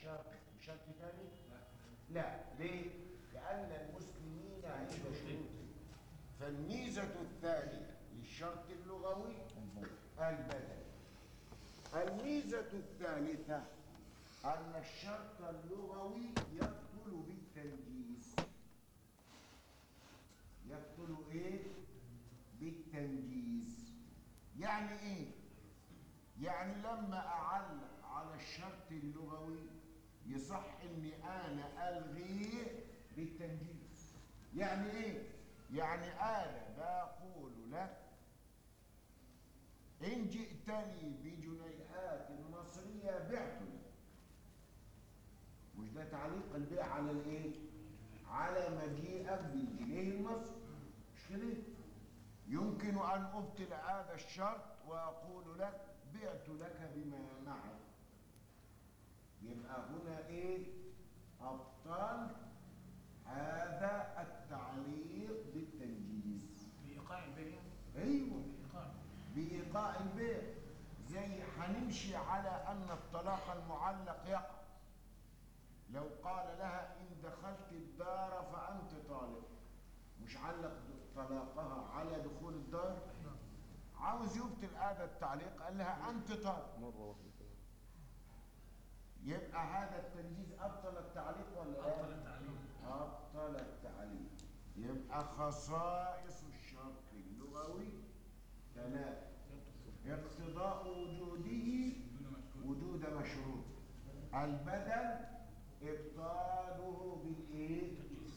شرط وشرط ثاني لا ليه لان المسلمين عند شروط فالميزه الثانيه للشرط اللغوي البدل الميزه الثالثه ان الشرط اللغوي يبطل بالتنجيز يبطل ايه بالتنجيز يعني ايه يعني لما اعلق على الشرط اللغوي يصح اني انا الغيه بالتنجيز يعني ايه يعني انا بقول لك ان جئتني بجنيهات مصريه بعت لك مش ده تعليق البيع على الايه على مجيئك بالجنيه المصري مش كده يمكن ان ابطل هذا الشرط واقول لك بعت لك بما معك يبقى هنا ايه ابطال هذا التعليق بالتنجيز بإيقاع البيع ايوه بإيقاع بايقاع البيع زي هنمشي على ان الطلاق المعلق يقع لو قال لها ان دخلت الدار فانت طالق مش علق طلاقها على دخول الدار عاوز يبطل هذا التعليق قال لها انت طالق مرة واحدة كده يبقى هذا التنجيز ابطل التعليق ولا لا؟ أبطل التعليق أبطل التعليق يبقى خصائص الشرط اللغوي ثلاثة اقتضاء وجوده وجود مشروط البدل ابطاله بالايه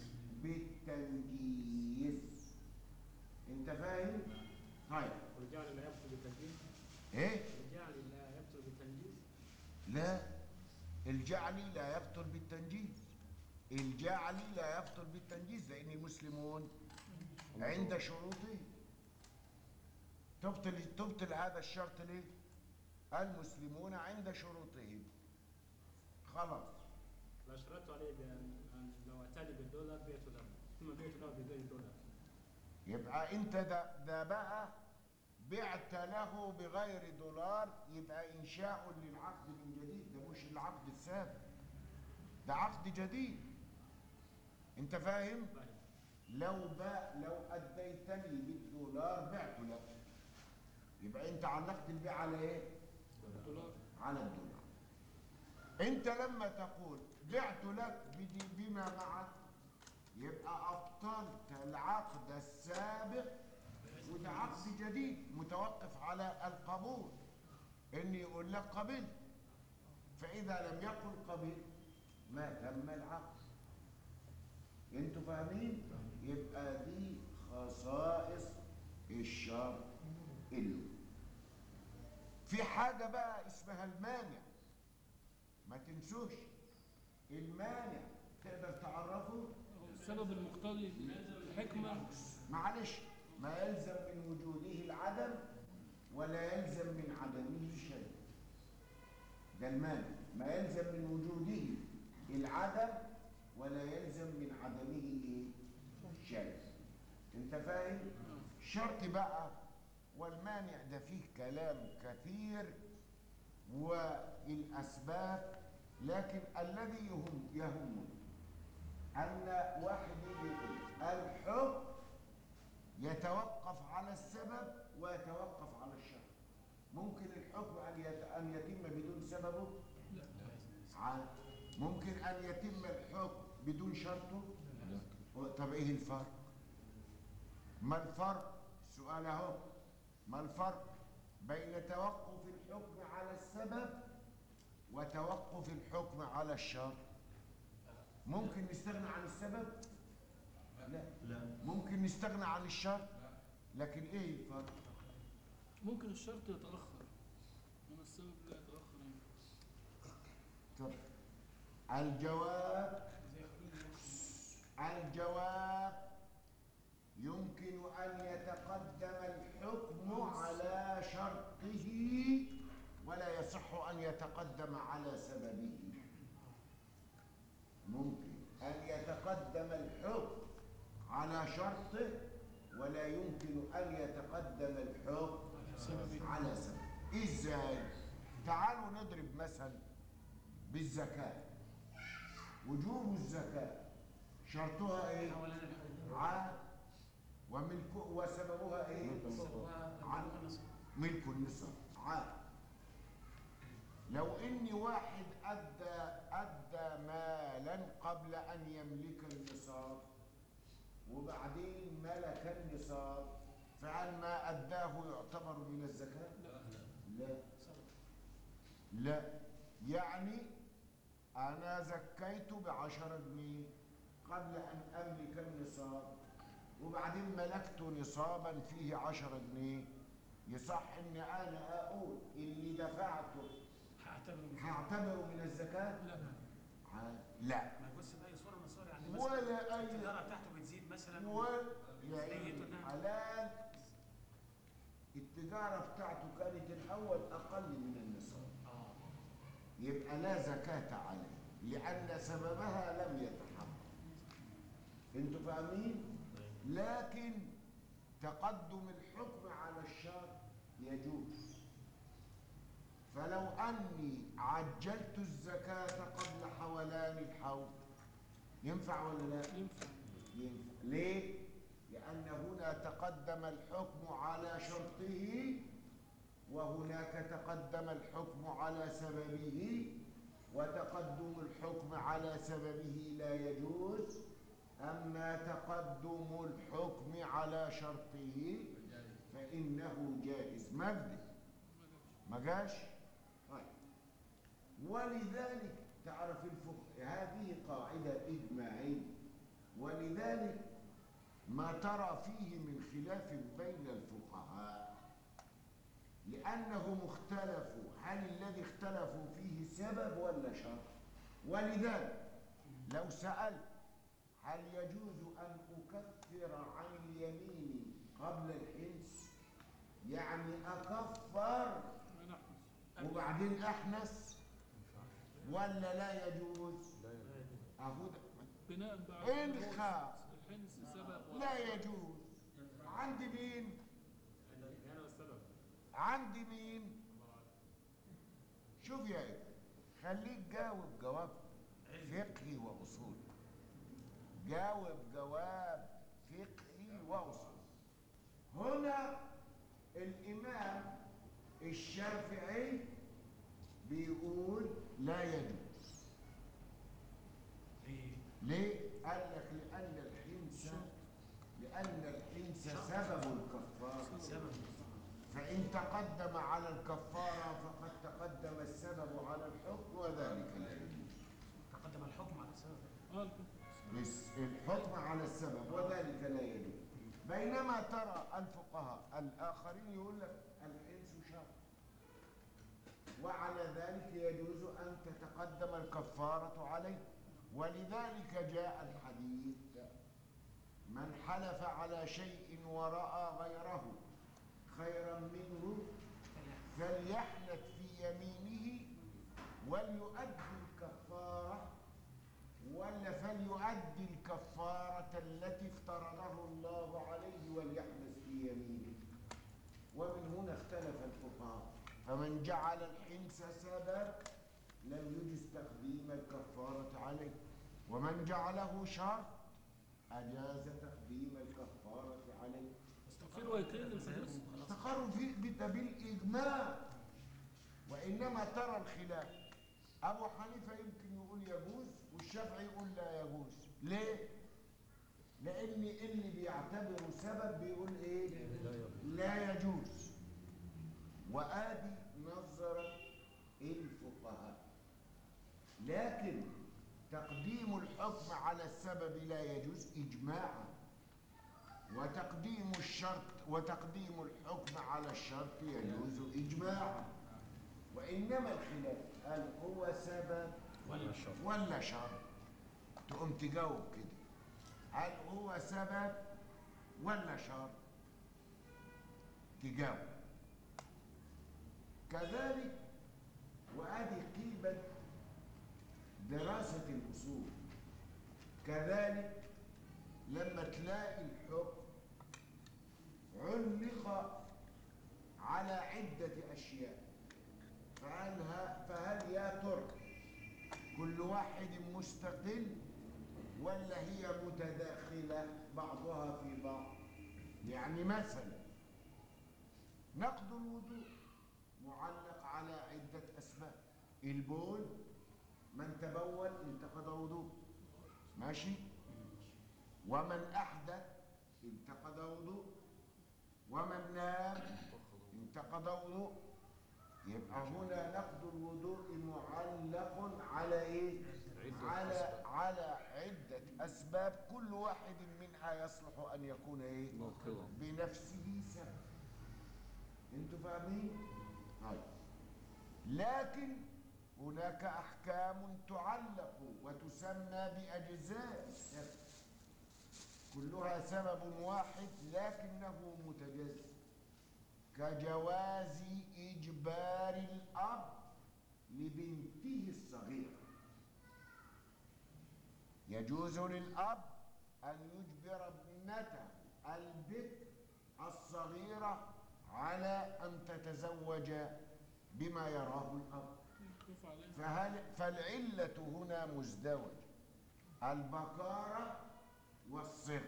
بالتنجيز انت فاهم طيب والجعل لا يبطل بالتنجيز ايه الجعل لا يبطل بالتنجيز لا الجعل لا يبطل بالتنجيز الجعل لا يبطل بالتنجيز لان المسلمون عند شروطه تبطل تبطل هذا الشرط ليه المسلمون عند شروطهم خلاص لا اشترطت عليه بأن أن لو أتاني بالدولار بعت له ثم بعت له بغير دولار يبقى انت ده, ده بقى بعت له بغير دولار يبقى انشاء للعقد من جديد ده مش العقد السابق ده عقد جديد انت فاهم فاهم لو بقى لو اديتني بالدولار بعت لك يبقى انت علقت البيع على ايه دولار على الدولار انت لما تقول بعت لك بدي بما معك يبقى ابطلت العقد السابق وده عقد جديد متوقف على القبول ان يقول لك قبلت فاذا لم يقل قبلت ما تم العقد انتوا فاهمين يبقى دي خصائص الشرط اللغوي في حاجة بقى اسمها المانع ما تنسوش المانع تقدر تعرفه السبب المقتضي الحكمة معلش ما يلزم من وجوده العدم ولا يلزم من عدمه شيء ده المانع ما يلزم من وجوده العدم ولا يلزم من عدمه ايه شيء انت فاهم الشرط بقى والمانع ده فيه كلام كثير والاسباب لكن الذي يهم يهمنا ان واحد يجي يقول الحكم يتوقف على السبب ويتوقف على الشرط ممكن الحكم ان يت- ان يتم بدون سببه عاد. ممكن ان يتم الحكم بدون شرطه طب ايه الفرق ما الفرق السؤال اهو ما الفرق بين توقف الحكم على السبب وتوقف الحكم على الشرط ممكن نستغنى عن السبب لا لا ممكن نستغنى عن الشرط لكن ايه الفرق ممكن الشرط يتأخر من السبب لا يتأخر يعني. طب الجواب الجواب يمكن أن يتقدم الحكم على شرطه ولا يصح أن يتقدم على سببه ممكن أن يتقدم الحكم على شرطه ولا يمكن أن يتقدم الحكم على سبب إزاي؟ تعالوا نضرب مثل بالزكاة وجوب الزكاة شرطها ايه؟ حوالين الحول عام وملك وسببها ايه؟ عام. ملك النصاب عام لو ان واحد ادى ادى مالا قبل ان يملك النصاب وبعدين ملك النصاب فهل ما اداه يعتبر من الزكاه لا لا يعني انا زكيت بعشرة جنيه قبل ان املك النصاب وبعدين ملكت نصابا فيه عشرة جنيه يصح ان انا اقول اللي دفعته هعتبره من هعتبره من الزكاة لا ع- لا ما يبص بأي صورة من الصور يعني مثلا ولا اي التجارة بتاعته بتزيد مثلا ولا نيته يعني إنها- حلال التجارة بتاعته كانت الأول أقل من النصاب اه يبقى لا زكاة عليه لأن سببها لم يتحقق انتوا فاهمين؟ لكن تقدم الحكم على الشرط يجوز فلو أني عجلت الزكاة قبل حولان الحول ينفع ولا لا؟ ينفع ينفع ليه؟ لأن هنا تقدم الحكم على شرطه وهناك تقدم الحكم على سببه وتقدم الحكم على سببه لا يجوز أما تقدم الحكم على شرطه فإنه جائز مجدي ما جاش طيب ولذلك تعرف الفقه هذه قاعدة إجماعية ولذلك ما ترى فيه من خلاف بين الفقهاء لأنهم اختلفوا هل الذي اختلفوا فيه سبب ولا شرط ولذلك لو سألت هل يجوز أن أكفر عن اليمين قبل الحنس يعني أكفر ونحن وبعدين أحنس ولا لا يجوز أهو ده. بناء بقى إن على خاف الحنس سبب لا يجوز عند مين يعني السبب عند مين شوف يا ابني خليك جاوب جواب فقهي واصولي جاوب جواب فقهي واصولي هنا الامام الشافعي بيقول لا يجوز ليه؟ ليه قال لك لان الحنس لان الحنس سبب الكفاره سبب فإن تقدم على الكفارة فقد تقدم السبب على الحكم وذلك لا يجوز تقدم الحكم على سبب اه الحكم. بس الحكم على السبب وذلك لا يجوز بينما ترى الفقهاء الآخرين يقول لك الحنس شر وعلى ذلك يجوز أن تتقدم الكفارة عليه ولذلك جاء الحديث من حلف على شيء ورأى غيره خيرا منه فليحنث في يمينه وليؤدي الكفارة ولا فليؤدي الكفارة التي افترضه الله عليه وليحنث في يمينه ومن هنا اختلف الفقهاء فمن جعل الحنس سبب لم يجز تقديم الكفارة عليه ومن جعله شرط أجاز تقديم الكفارة عليه في روايتين للحديث استقروا في بت- بالإجماع وإنما ترى الخلاف أبو حنيفة يمكن يقول يجوز والشافعي يقول لا يجوز ليه؟ لأن اللي بيعتبره سبب بيقول إيه؟ لا يجوز وآدي نظرة الفقهاء لكن تقديم الحكم على السبب لا يجوز إجماعاً وتقديم الشرط وتقديم الحكم على الشرط يجوز إجماعا وإنما الخلاف هل هو سبب ولا شرط ولا شرط تقوم تجاوب كده هل هو سبب ولا شرط تجاوب كذلك وهذه قيمة دراسة الأصول كذلك لما تلاقي الحكم علق على عدة أشياء فهل, ه- فهل يا ترى كل واحد مستقل ولا هي متداخلة بعضها في بعض يعني مثلا نقض الوضوء معلق على عدة أسباب البول من تبول انتقض وضوء ماشي ومن أحدث انتقض وضوء ومن نام انتقض وضوء يبقى هنا نقض الوضوء معلق على ايه على على عدة أسباب كل واحد منها يصلح أن يكون ايه ناقضا بنفسه سبب انتوا فاهمين طيب لكن هناك احكام تعلق وتسمى باجزاء السبب كلها سبب واحد لكنه متجزئ كجواز اجبار الاب لبنته الصغيره يجوز للاب ان يجبر ابنته البكر الصغيره على ان تتزوج بما يراه الاب يخف عليها فهل فالعلة هنا مزدوج البكارة والصغر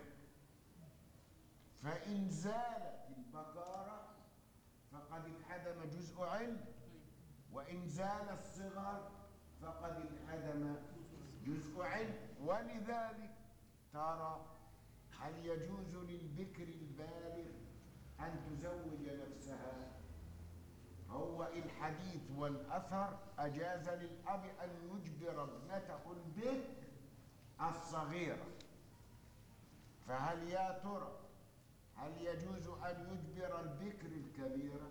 فإن زالت البكارة فقد انحدم جزء علم وإن زال الصغر فقد انحدم جزء علم ولذلك ترى هل يجوز للبكر البالغ أن تزوج نفسها هو الحديث والأثر أجاز للأب أن يجبر ابنته البكر الصغيرة فهل يا ترى هل يجوز أن يجبر البكر الكبيرة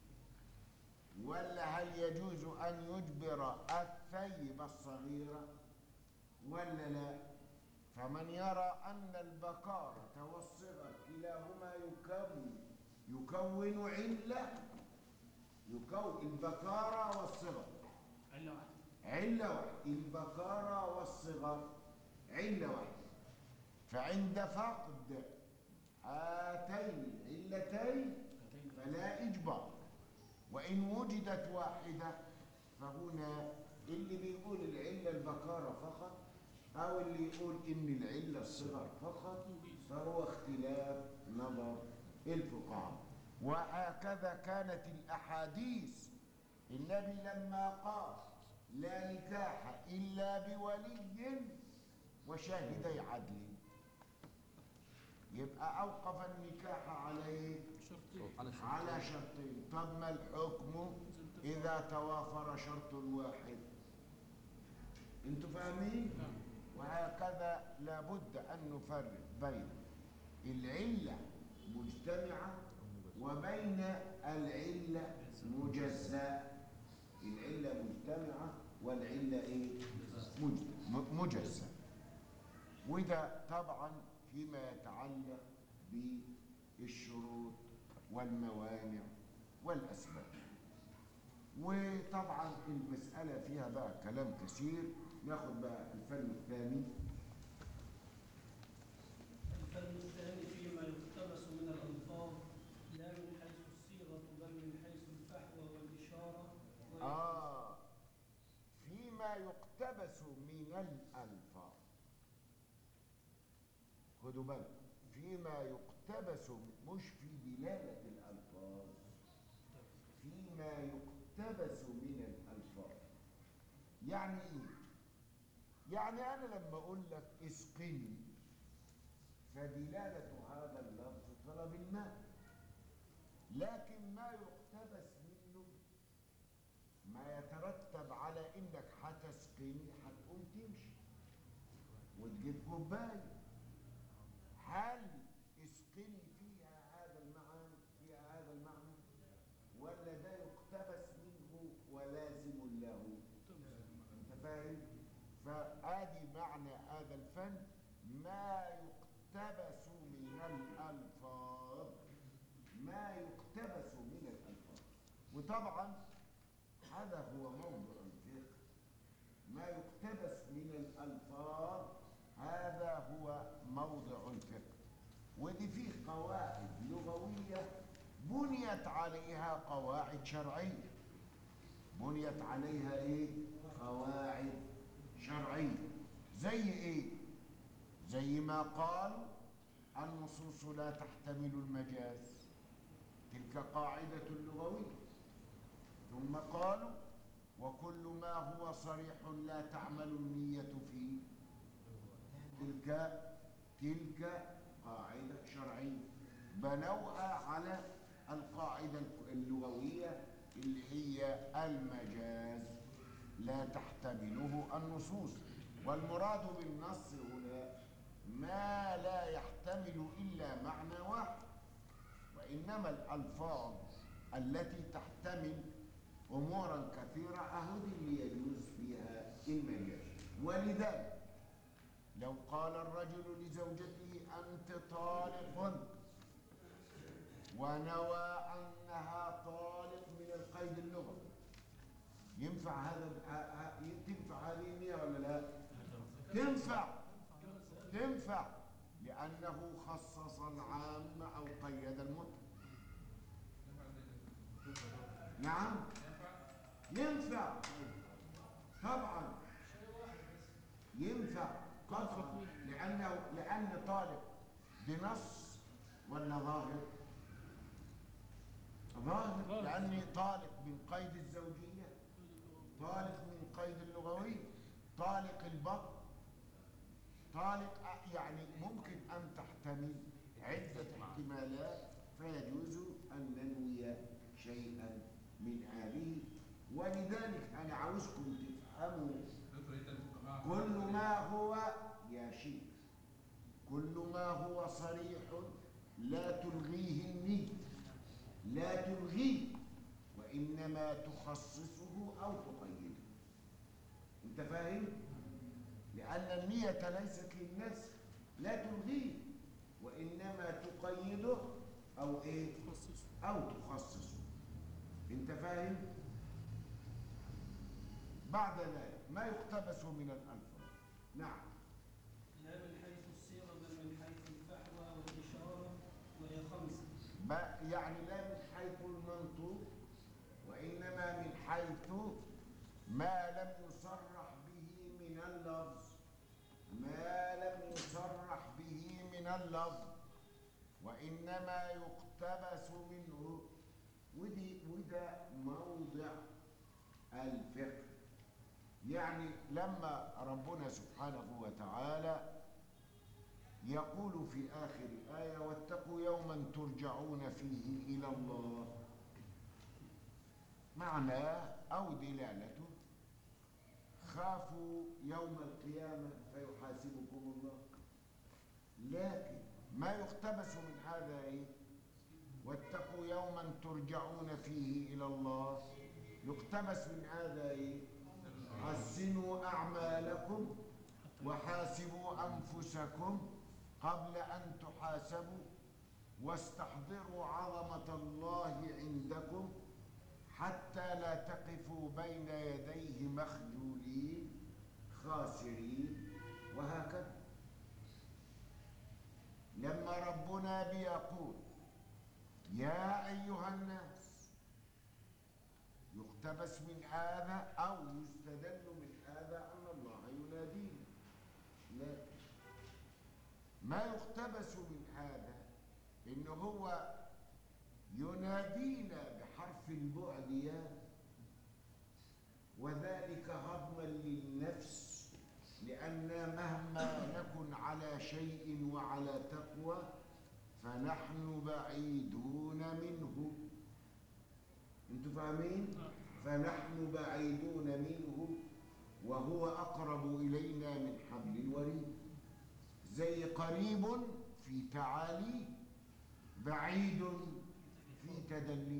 ولا هل يجوز أن يجبر الثيب الصغيرة ولا لا فمن يرى أن البكارة والصغر كلاهما يكون يكون علة يكون البكارة والصغر علة واحدة علة واحدة البكارة والصغر علة واحدة فعند فقد هاتين العلتين فلا إجبار وإن وجدت واحدة فهنا اللي بيقول العلة البكارة فقط أو اللي يقول إن العلة الصغر فقط فهو اختلاف نظر الفقهاء وهكذا كانت الأحاديث النبي لما قال لا نكاح إلا بولي وشاهدي عدل يبقى أوقف النكاح عليه شرطين على شرط على شرطين طب ما الحكم إذا توافر شرط واحد انتوا فاهمين نعم وهكذا لابد أن نفرق بين العلة مجتمعة وبين العلة مجزأة العلة مجتمعة والعلة إيه؟ مج- م- مجزأة وده طبعا فيما يتعلق بالشروط والموانع والأسباب وطبعا المسألة فيها بقى كلام كثير ناخد بقى الفن الثاني الفن الثاني فيما يقتبس من الألفاظ لا من حيث الصيغة بل من حيث الفحوى والإشارة ويقتبس آه فيما يقتبس من الألفاظ خدوا بالك فيما يقتبس مش في دلالة الألفاظ فيما يقتبس من الألفاظ يعني إيه؟ يعني أنا لما أقول لك اسقني فدلالة هذا اللفظ طلب الماء لكن ما يقتبس منه ما يترتب على انك هتسقيني هتقوم تمشي وتجيب كوبايه هل اسقني فيها هذا المعنى فيها هذا المعنى ولا ده يقتبس منه ولازم له انت فاهم فادي معنى هذا الفن ما يقتبس من الالفاظ ما يقتبس من الالفاظ وطبعا هذا هو موضع الفقه ما يقتبس من الالفاظ هذا هو موضع الفقه ودي فيه قواعد لغويه بنيت عليها قواعد شرعيه بنيت عليها ايه قواعد شرعية زي ايه زي ما قال النصوص لا تحتمل المجاز تلك قاعدة لغوية ثم قالوا وكل ما هو صريح لا تعمل النية فيه تلك تلك قاعدة شرعية بنوها على القاعدة اللغوية اللي هي المجاز لا تحتمله النصوص والمراد بالنص هنا ما لا يحتمل إلا معنى واحد وإنما الألفاظ التي تحتمل أمورا كثيرة أهد اللي يجوز فيها المجاز ولذلك لو قال الرجل لزوجته أنت طالق ونوى أنها طالق من القيد اللغوي ينفع هذا ه- ه- تنفع هذه النية ولا لا؟ تنفع تنفع لأنه خصص العام أو قيد المطلق نعم ينفع طبعا ينفع قطعا لأنه لأن طالب بنص ولا ظاهر ظاهر لأني طالق من قيد الزوجية طالق من قيد اللغوي طالق البطن طالق أ- يعني ممكن أن تحتمل عدة احتمالات فيجوز أن ننوي شيئا من هذه ولذلك أنا عاوزكم تفهموا كل ما هو يا شيخ كل ما هو صريح لا تلغيه النية لا تلغيه وإنما تخصصه أو تقيده أنت فاهم؟ لأن النية ليست للنفس لا تلغيه وإنما تقيده أو إيه؟ تخصص أو تخصصه أنت فاهم؟ بعد ذلك ما يقتبس من الألفاظ نعم لا من حيث الصيغة بل من حيث الفحوى والإشارة وهي خمسة ما يعني لا من حيث المنطوق وإنما من حيث ما لم يصرح به من اللفظ ما لم يصرح به من اللفظ وإنما يقتبس منه ودي وده موضع الفقه يعني لما ربنا سبحانه وتعالى يقول في آخر الآية واتقوا يوما ترجعون فيه إلى الله معناه أو دلالته خافوا يوم القيامة فيحاسبكم الله لكن ما يقتبس من هذا إيه؟ واتقوا يوما ترجعون فيه إلى الله يقتبس من هذا إيه؟ حسنوا أعمالكم وحاسبوا أنفسكم قبل أن تحاسبوا واستحضروا عظمة الله عندكم حتى لا تقفوا بين يديه مخجولين خاسرين وهكذا لما ربنا بيقول يا أيها الناس يقتبس من هذا أو يستدل من هذا أن الله ينادينا لا ما يقتبس من هذا إن هو ينادينا بحرف البعد يا وذلك هضما للنفس لأن مهما نكن على شيء وعلى تقوى فنحن بعيدون منه انتوا فاهمين فنحن بعيدون منه وهو أقرب إلينا من حبل الوريد زي قريب في تعالي بعيد في تدلي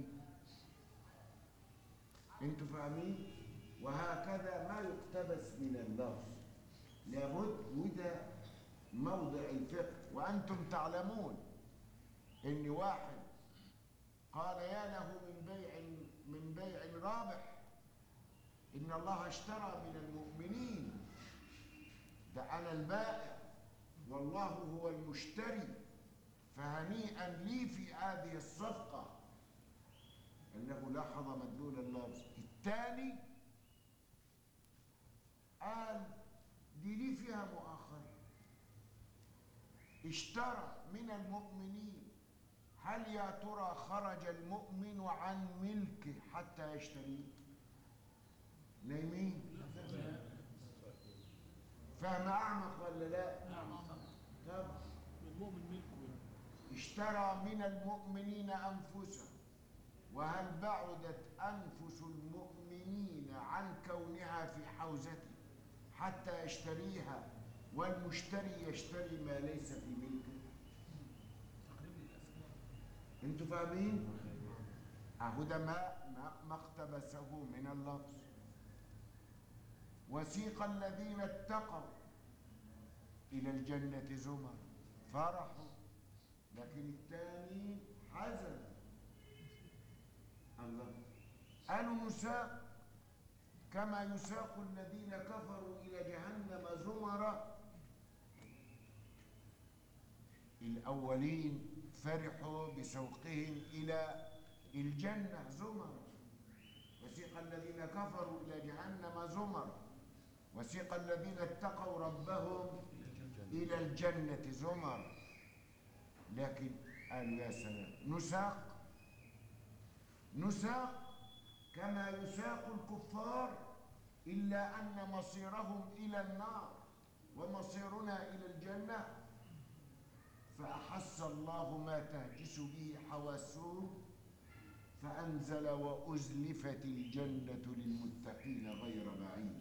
انتوا فاهمين وهكذا ما يقتبس من اللفظ لابد وده موضع الفقه وانتم تعلمون ان واحد قال يا له من بيع من بيع رابح ان الله اشترى من المؤمنين ده انا البائع والله هو المشتري فهنيئا لي في هذه الصفقة أنه لاحظ مدلول اللفظ الثاني قال فيها مؤاخذة اشترى من المؤمنين هل يا ترى خرج المؤمن عن ملكه حتى يشتريه نايمين فهم أعمق ولا لا نعم طب المؤمن ملكه يعني. اشترى من المؤمنين أنفسهم وهل بعدت أنفس المؤمنين عن كونها في حوزته حتى يشتريها والمشتري يشتري ما ليس في ملكه انتوا فاهمين اهو ده ما ما- ما اقتبسه من اللفظ وسيق الذين اتقوا الى الجنه زمر فرحوا لكن الثاني حزن الله قالوا نساق كما يساق الذين كفروا إلى جهنم زمرا الأولين فرحوا بسوقهم إلى الجنة زمرا وسيق الذين كفروا إلى جهنم زمرا وسيق الذين اتقوا ربهم إلى الجنة زمرا لكن قالوا يا سلام نساق نساق كما يساق الكفار إلا أن مصيرهم إلى النار ومصيرنا إلى الجنة فأحس الله ما تهجس به حواسهم فأنزل وأزلفت الجنة للمتقين غير بعيد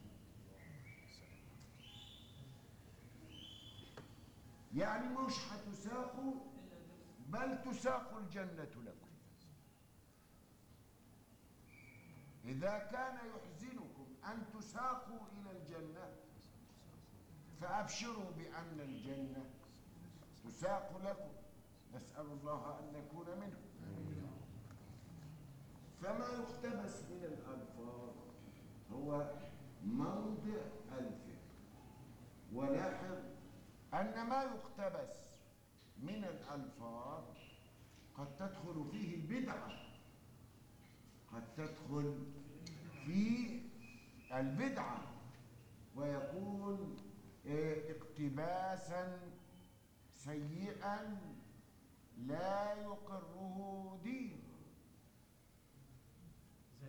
يعني مش هتساقوا بل تساق الجنة لكم إذا كان يحزنكم أن تساقوا إلى الجنة فأبشروا بأن الجنة تساق لكم نسأل الله أن نكون منهم فما يقتبس من الألفاظ هو موضع الفعل ولاحظ أن ما يقتبس من الألفاظ قد تدخل فيه البدعة قد تدخل في البدعة ويكون آه، اقتباسا سيئا لا يقره دين زي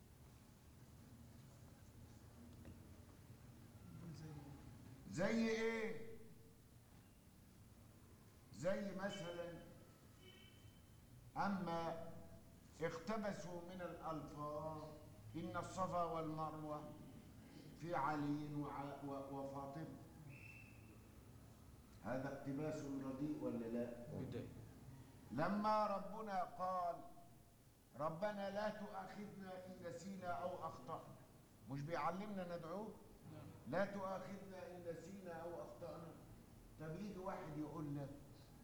زي ايه زي مثلا اما اقتبسوا من الالفاظ ان الصفا والمروه في علي وع- و- وفاطمه هذا اقتباس رديء ولا لا لما ربنا قال ربنا لا تؤاخذنا ان نسينا او اخطانا مش بيعلمنا ندعوه لا تؤاخذنا ان نسينا او اخطانا طب يجي واحد يقول لك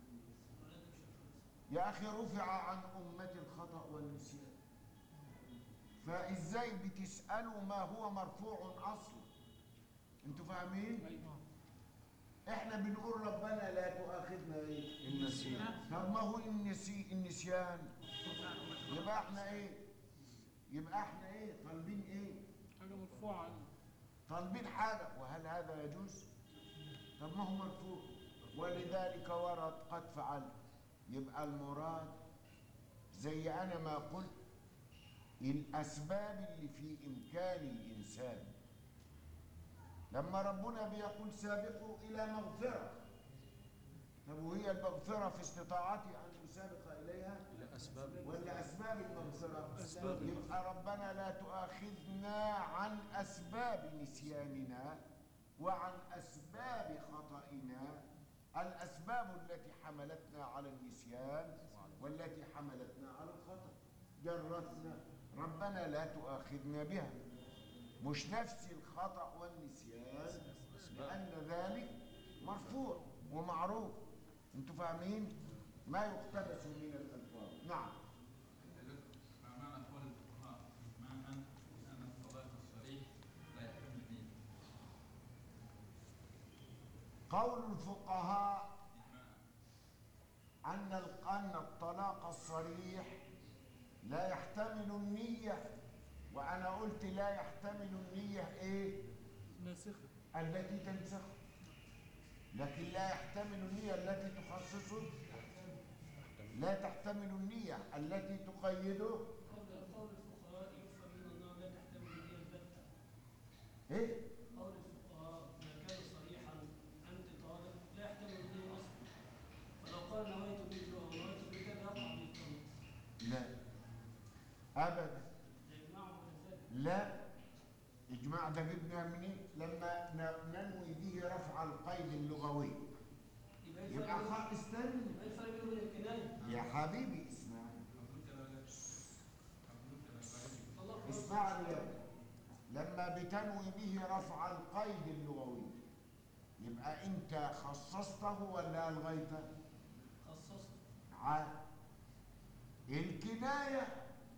يا اخي رفع عن امتي الخطا والنسيان فازاي بتسالوا ما هو مرفوع اصلا انتوا فاهمين أيوة. احنا بنقول ربنا لا تؤاخذنا ايه النسيان طب ما هو النسي النسيان يبقى احنا ايه يبقى احنا ايه طالبين ايه حاجة مرفوعة عنه طالبين حاجة وهل هذا يجوز؟ طب ما هو مرفوع ولذلك ورد قد فعل يبقى المراد زي أنا ما قلت الأسباب اللي في إمكان الإنسان لما ربنا بيقول سابقوا إلى مغفرة طب وهي المغفرة في استطاعتي أن أسابق إليها إلى أسباب ولا أسباب المغفرة أسباب. يبقى ربنا لا تؤاخذنا عن أسباب نسياننا وعن أسباب خطئنا الأسباب التي حملتنا على النسيان والتي حملتنا على الخطأ جرتنا ربنا لا تؤاخذنا بها مش نفس الخطأ والنسيان لأن ذلك مرفوع ومعروف انتوا فاهمين ما يقتبس من الألفاظ نعم ما معنى قول الفقهاء مع أن أن الطلاق الصريح لا يحتمل النية قول الفقهاء إجماعا أن ال- أن الطلاق الصريح لا يحتمل النية وأنا قلت لا يحتمل النية إيه؟ ناسخة التي تنسخ لكن لا يحتمل النية التي تخصصه لا تحتمل النية التي تقيده قبل قول الفقهاء يفهم من أنها لا تحتمل النية البتة ايه قول الفقهاء ما كان صريحا أنت طالب لا يحتمل النية أصلا فلو قال نويت مثله أو نويت بكذا يقع بالطلب لا ابدا يجمعهم على ذلك لا اجماع ده جبنا منين لما ن- ننوي به رفع القيد اللغوي يبقى إيه يبقى الفرق بين- خ- استنى يبقى إيه الفرق بينه وبين الكناية يا حبيبي اسمع أقول كده ولا أقول كده غريب الله أكبر. اسمعني يا ابني. لما بتنوي به رفع القيد اللغوي يبقى انت خصصته ولا الغيته خصصت عاد الكنايه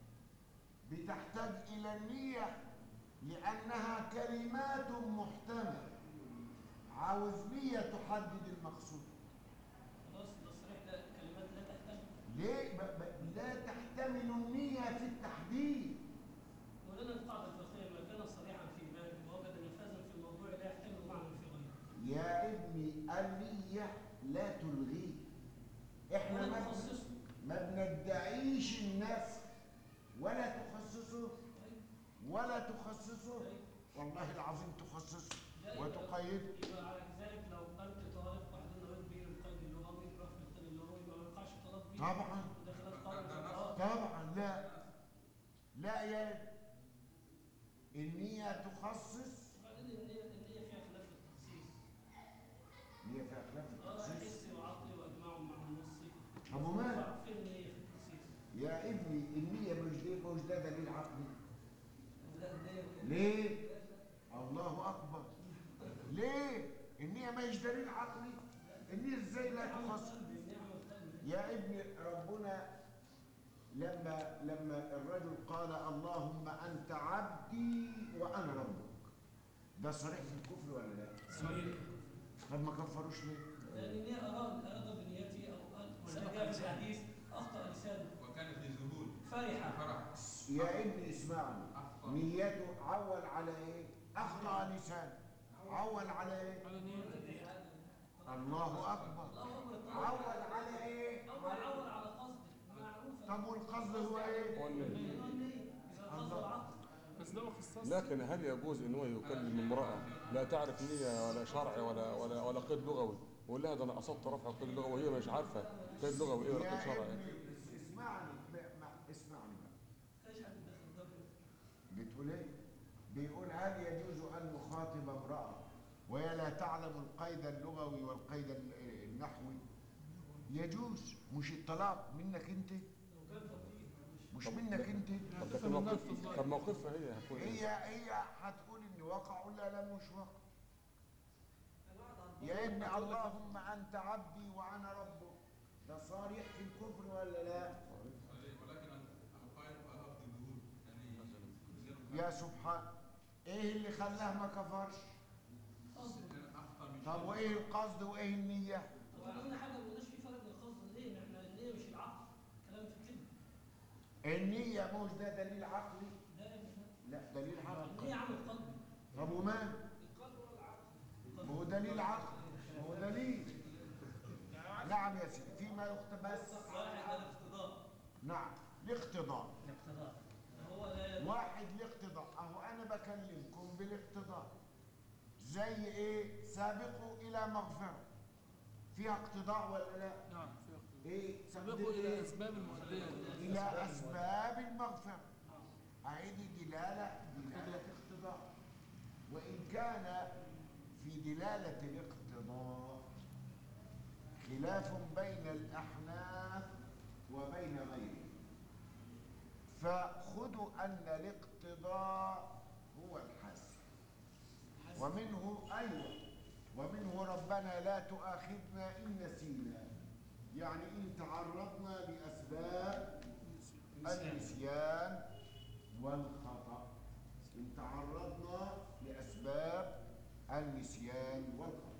بتحتاج الى النيه لانها كلمات محتمله عاوز نيه تحدد المقصود خلاص ده صريح لا كلمات لا تحتمل ليه ب- ب- لا تحتمل النيه في التحديد ولنا القاعدة الفقهية ما كان صريحا في باب ووجد نفاذا في الموضوع لا يحتمل معنى في غيره يا ابني النية لا تلغيه احنا ولا ما تخصصه ما بندعيش النفس ولا تخصصه طيب ولا تخصصه طيب والله العظيم تخصصه لا يبقى- وتقيده يبقى على ذلك لو أنت طالب واحد نويت به القيد اللغوي رفع القيد اللغوي ما ينفعش طلب به طبعا وده خلاف قول ده- ده الفقهاء طبعا لا لا يا النية تخصص وبعدين النية النية فيها خلاف في التخصيص هي فيها خلاف اه التخصيص حسي وعقلي وإجماع مع النص طب ومال فين النية في التخصيص؟ يا ابني النية مش دي مش ده دليل عقلي لا النية ليه الله اكبر ليه النية ما هيش دليل عقلي النية ازاي لا تخصص النية عمل قلب يا ابني ربنا لما لما الرجل قال اللهم انت عبدي وانا ربك ده صريح في الكفر ولا لا صحيح طب ما كفروش ليه لأن النية أراد أراد بنيته أو قال ولا جاء في الحديث أخطأ لسانه وكانت لذهول فرحة فرح يا ابني اسمعني أخطأ نيته عول على ايه اخطا لسانه عول على ايه على نية الله اكبر الله أكبر عول على ايه أول عول على قصد معروف طب والقصد هو ايه هو النية. النية إذا قصد العقل بس ده ما خصصش لكن هل يجوز ان هو يكلم امراه لا تعرف نيه ولا شرع ولا ولا ولا قيد لغوي ويقول لها ده انا قصدت رفع قيد لغوي وهي مش عارفه قيد لغوي ايه ولا قيد يا شرعي ابني اسمعني ب- ما- اسمعني بقى ايش حد دخل الدبر بتقول ايه بيقول هل يجوز ان نخاطب امراه وهي لا تعلم القيد اللغوي والقيد ال- النحوي يجوز مش الطلاق منك انت لو كان فقير مش مش منك انت طب لكن موقف طب موقفها هي هتكون هي ايه؟ هي هتقول ان وقع ولا لا مش وقع كان واحد على يا ابني الضبط. اللهم انت عبدي وانا ربك ده صريح في الكفر ولا لا صحيح ولكن القائل قال أخذ الذهول يعني يا سبحان ايه اللي خلاه ما كفرش قصد أخطأ من طب وايه القصد وايه النيه طب عملنا حاجة ما قلناش في فرق بين القصد والنية احنا النية مش العقل كلام في كده النيه مش ده دليل عقلي لا يا ابني لا دليل النية عقلي عمل قلبي طب وما القلب هو العقل ما هو دليل عقلي ما هو دليل نعم يا سيدي فيما يقتبس واحد الاقتضاء نعم الاقتضاء الاقتضاء هو لا واحد الاقتضاء اهو انا بكلمكم بالاقتضاء زي ايه سابقوا الى مغفره فيها اقتضاء ولا لا نعم في اختلاف. ايه سبقوا سبقوا الى اسباب المؤديه الى اسباب المغفره هذه دلاله دلاله اقتضاء وان كان في دلاله الاقتضاء خلاف بين الاحناف وبين غيرهم فخذوا ان الاقتضاء هو الحسن ومنه ايوه ومنه ربنا لا تؤاخذنا ان نسينا يعني ان تعرضنا لاسباب النسيان والخطا ان تعرضنا لاسباب النسيان والخطا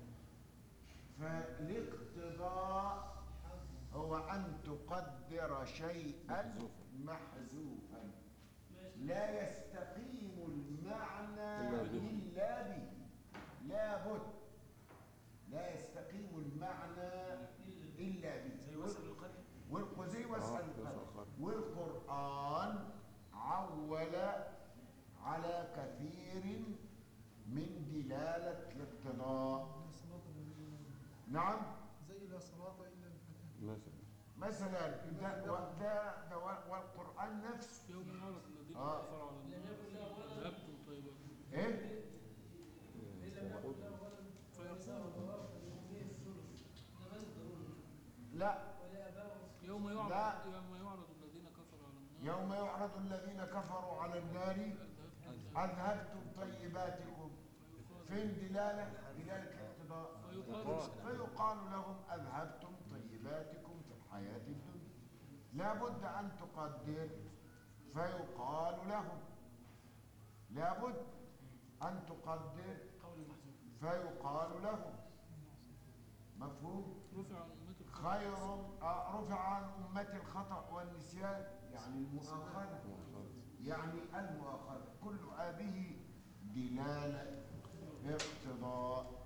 فالاقتضاء هو ان تقدر شيئا محذوفا لا يستقيم المعنى إلا به. الا به لا بد لا يستقيم نعم زي لا صلاة إلا الفتاة مثلا مثلا ده و- ده ده و- والقرآن نفسه يوم يعرض الذين آه. كفروا على النار ذهبتم طيباتكم ايه لا يوم لا. يعرض يوم يعرض الذين كفروا على النار يوم يعرض الذين كفروا على النار أذهبتم طيباتكم فين دلالة دلالة الاقتضاء فيقال فيقال لهم أذهبتم طيباتكم في الحياة الدنيا لابد أن تقدر فيقال لهم لابد أن تقدر قول محذوف فيقال لهم مفهوم رفع عن أمتي الخطأ خير آه، رفع عن أمتي الخطأ والنسيان يعني المؤاخذة يعني المؤاخذة كل هذه دلالة اقتضاء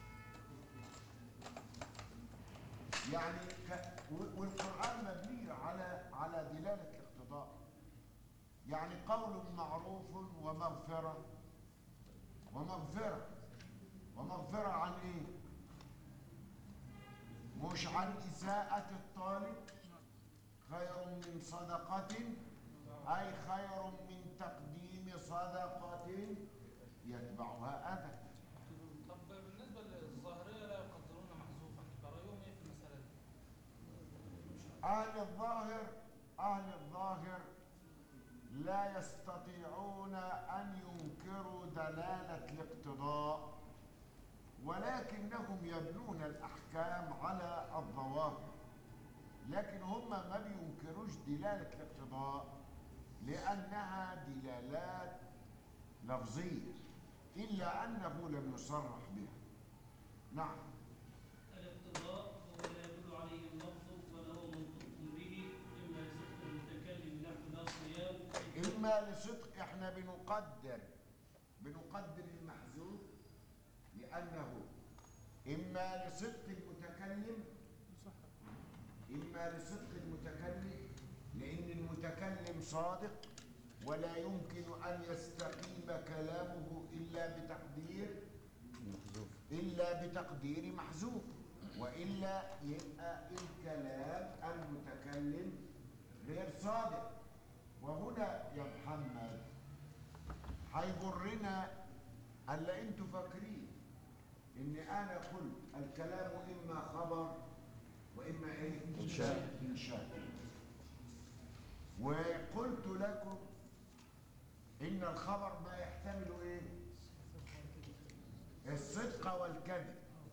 يعني ك... و- والقرآن مبني على على دلالة الاقتضاء يعني قول معروف ومغفرة ومغفرة ومغفرة عن ايه؟ مش عن إساءة الطالب خير من صدقة أي خير من تقديم صدقة يتبعها أذى طب بالنسبة للظاهرية لا يقدرون محذوفا فرأيهم ايه في المسألة دي؟ أهل الظاهر أهل الظاهر لا يستطيعون أن ينكروا دلالة الاقتضاء ولكنهم يبنون الأحكام على الظواهر لكن هم ما بينكروش دلالة الاقتضاء لأنها دلالات لفظية إلا أنه لم يصرح بها نعم الاقتضاء هو لا يدل عليه اللفظ ولا هو منطق به إما لصدق المتكلم نحو لا صيام إما لصدق إحنا بنقدر بنقدر المحذوف لأنه إما لصدق المتكلم إما لصدق المتكلم لأن المتكلم صادق ولا يمكن أن يستقيم كلامه إلا بتقدير محذوف إلا بتقدير محذوف وإلا يبقى الكلام المتكلم غير صادق وهنا يا محمد هيضرنا ألا أنتوا فاكرين إن أنا قلت الكلام إما خبر وإما إيه؟ إنشاء. إنشاء وقلت لكم إن الخبر ما يحتمل إيه؟ الصدق والكذب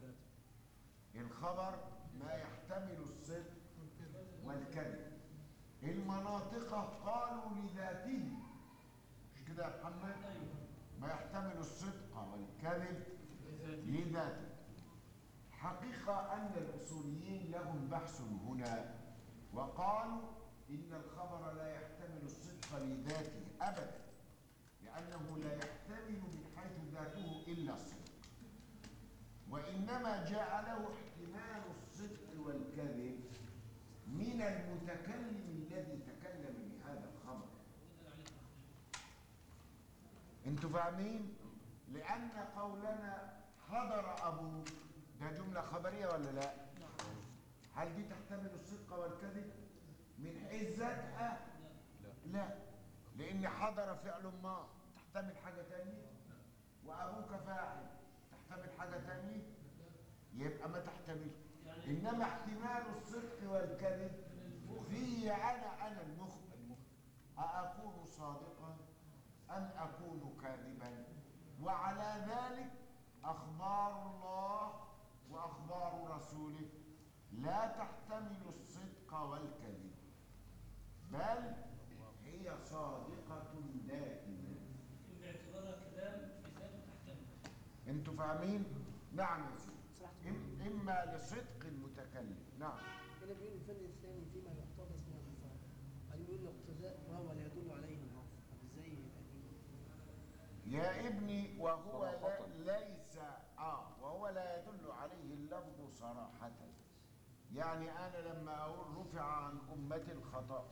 الخبر ما يحتمل الصدق والكذب المناطق قالوا لذاته مش كده يا محمد ما يحتمل الصدق والكذب لذاته حقيقة أن الأصوليين لهم بحث هنا وقالوا إن الخبر لا يحتمل الصدق لذاته أبدا لأنه لا يحتمل من حيث ذاته إلا الصدق وإنما جاء له احتمال الصدق والكذب من المتكلم الذي تكلم بهذا الخبر انتوا فاهمين لأن قولنا حضر أبوك ده جملة خبرية ولا لا هل دي تحتمل الصدق والكذب من حيث ذاتها لا لأن حضر فعل ما تحتمل حاجة تانية وأبوك فاعل تحتمل حاجة تانية يبقى ما تحتمل إنما احتمال الصدق والكذب في أنا أنا المخبر أأكون صادقا أم أكون كاذبا وعلى ذلك أخبار الله وأخبار رسوله لا تحتمل الصدق والكذب بل هي صادقة دائما باعتبارها كلام في ذاته تحتمل انتوا فاهمين؟ نعم يا سيدي إم- إما لصدق المتكلم نعم هنا بيقول الفن الثاني فيما يقتضى اسمه النظام بعدين بيقول الاقتداء وهو لا يدل عليه النص طب ازاي يبقى دي يا ابني وهو صراحة. لا ليس اه وهو لا يدل عليه اللفظ صراحة يعني انا لما اقول رفع عن امتي الخطأ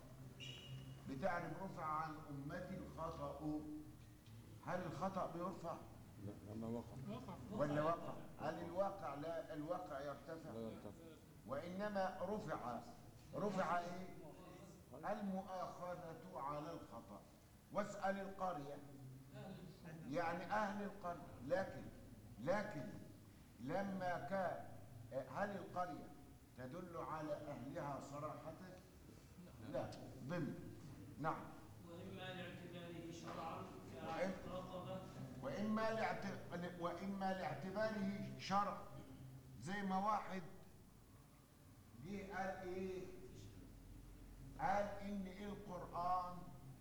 بتعرف رفع عن امتي الخطأ هل الخطأ بيرفع؟ لا لأنه وقع وقع ولا وقع هل الواقع لا الواقع يرتفع لا يرتفع وإنما رفع رفع إيه المؤاخذة على الخطأ واسأل القرية يعني أهل القرية لكن لكن لما كان هل القرية تدل على أهلها صراحة لا ضمن نعم وإما لاعتباره شرعا وإما- كعتق رقبة وإما لاعت- وإما لاعتباره شرع زي ما واحد جه قال إيه قال إن إيه القرآن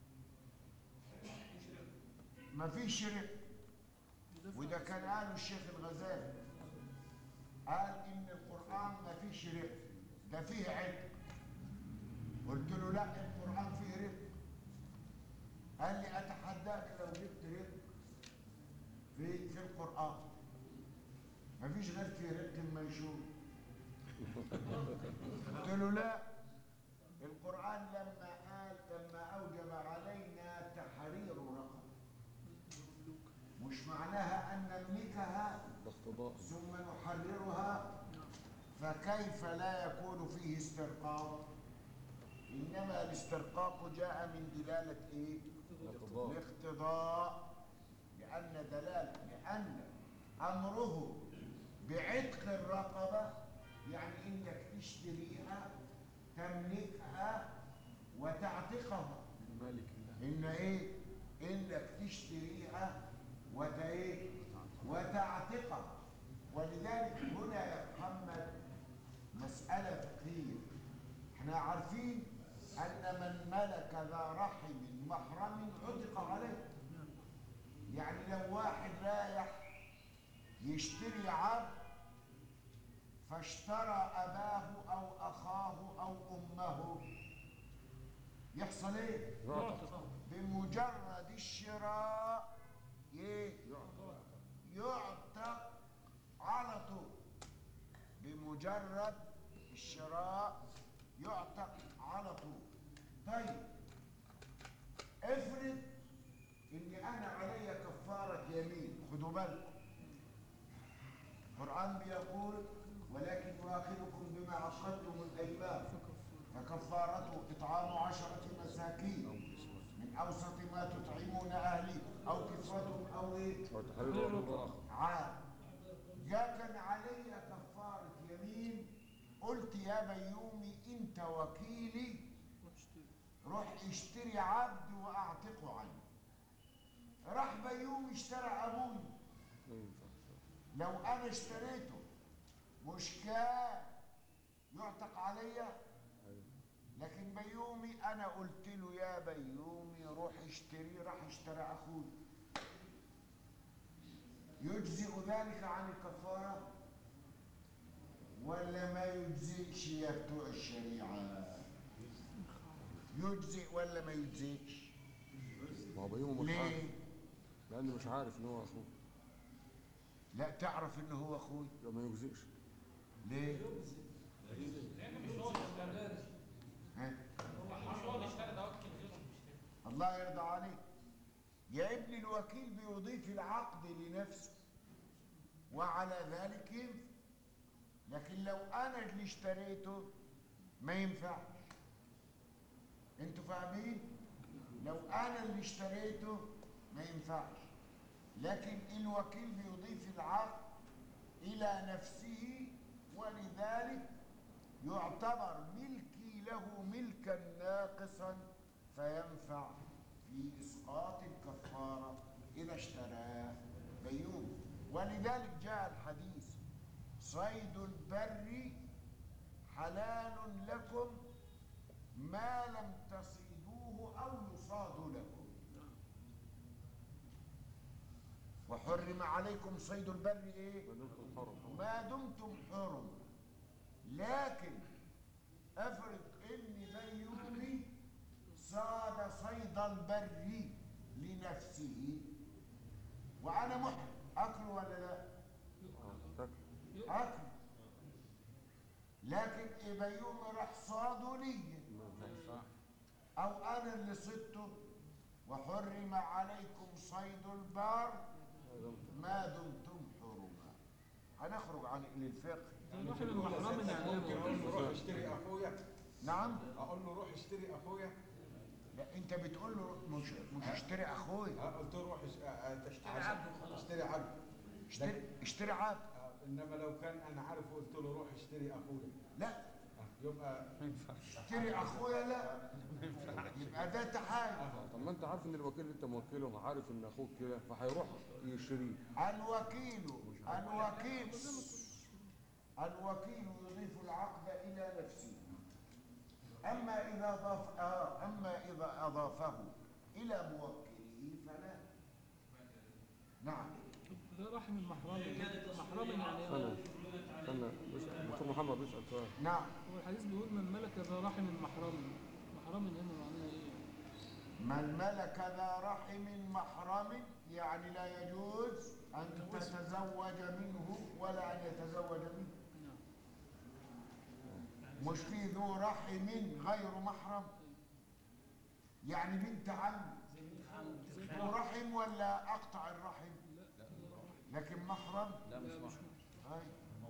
ما فيش شرك وده كان قاله الشيخ الغزالي قال إن القرآن ما فيش رق ده فيه عتق قلت له لا القرآن فيه رق قال لي أتحداك لو جبت رق في في القرآن مفيش غير في رق منشور قلت له لا القرآن لما قال لما أوجب علينا تحرير رقبة مش معناها أن نملكها باقتضاء ثم نحررها فكيف لا يكون فيه استرقاق إنما الاسترقاق جاء من دلالة إيه؟ باقتضاء الاقتضاء لأن دلالة لأن أمره بعتق الرقبة يعني إنك تشتريها تملكها وتعتقها مالك الله إن إيه؟ إنك تشتريها وت إيه؟ وتعتقها ولذلك هنا يا محمد مسألة فقهية احنا عارفين أن من ملك ذا رحم محرم عتق عليه يعني لو واحد رايح يشتري عبد فاشترى أباه أو أخاه أو أمه يحصل إيه؟ يعتق بمجرد الشراء ايه يعتق على طول بمجرد الشراء يعتق على طول طيب افرض ان انا علي كفاره يمين خدوا بالكم القران بيقول ولكن يؤاخذكم بما عقدتم الايمان فكفارته اطعام عشره مساكين من اوسط ما تطعمون اهلي او كسوتهم او ايه وتحرير رقبة عاد جاء كان علي كفارة يمين قلت يا بيومي انت وكيلي روح اشتري عبد واعتقه عني راح بيومي اشترى ابوي ما ينفعش لو انا اشتريته مش كان يعتق عليا لكن بيومي انا قلت له يا بيومي روح اشتري راح اشترى اخوي يجزئ ذلك عن الكفاره ولا ما يجزئش يا بتوع الشريعه يجزئ ولا ما يجزئش ما هو بيومه مش عارف ليه لأنه مش عارف إن هو أخوه لا تعرف ان هو اخوي يبقى ما يجزئش ليه ها؟ الله يرضى عليك يا ابني الوكيل بيضيف العقد لنفسه وعلى ذلك ينفع لكن لو انا اللي اشتريته ما ينفعش انتوا فاهمين لو انا اللي اشتريته ما ينفعش لكن الوكيل بيضيف العقد الى نفسه ولذلك يعتبر ملكي له ملكا ناقصا فينفع في اسقاط الكفاره اذا اشتراه بيوم ولذلك جاء الحديث صيد البر حلال لكم ما لم تصيدوه او يصاد لكم وحرم عليكم صيد البر ايه ما دمتم حرم ما دمتم حرم لكن افرض ان بيومي صاد صيد البر لنفسه وانا محرم اكله ولا لا آه، تاكل اكل لكن بيومي راح صاده ليا ما ينفعش او انا اللي صدته وحرم عليكم صيد البر ما دمتم حرما هنخرج عن للفقه الرحم المحرم يعني ممكن اقول له روح ايه اشتري اخويا نعم اقول له روح اشتري اخويا لا انت بتقول له مش مش اشتري اخويا ها، قلت له روح اش- آه، تشتري عبد اشتري عبد اشتري اشتري عبد آه، انما لو كان انا عارف قلت له روح اشتري اخويا لا آه، يبقى اشتري اخويا لا يبقى ده تحايل طب ما انت عارف ان الوكيل اللي انت موكله عارف ان اخوك كده فهيروح يشتريه الوكيل الوكيل الوكيل يضيف العقد إلى نفسه أما إذا ضاف آه أما إذا أضافه إلى موكله فلا نعم طب ده رحم المحرم محرم يعني ايه؟ استنى استنى بيسأل- دكتور محمد بيسأل سؤال نعم هو الحديث بيقول من ملك ذا رحم محرم محرم هنا معناها ايه؟ من ملك ذا رحم محرم يعني لا يجوز أن تتزوج منه ولا أن يتزوج منه نعم مش في ذو رحم غير محرم يعني بنت عم ذو رحم ولا أقطع الرحم لكن محرم لا مش محرم هاي.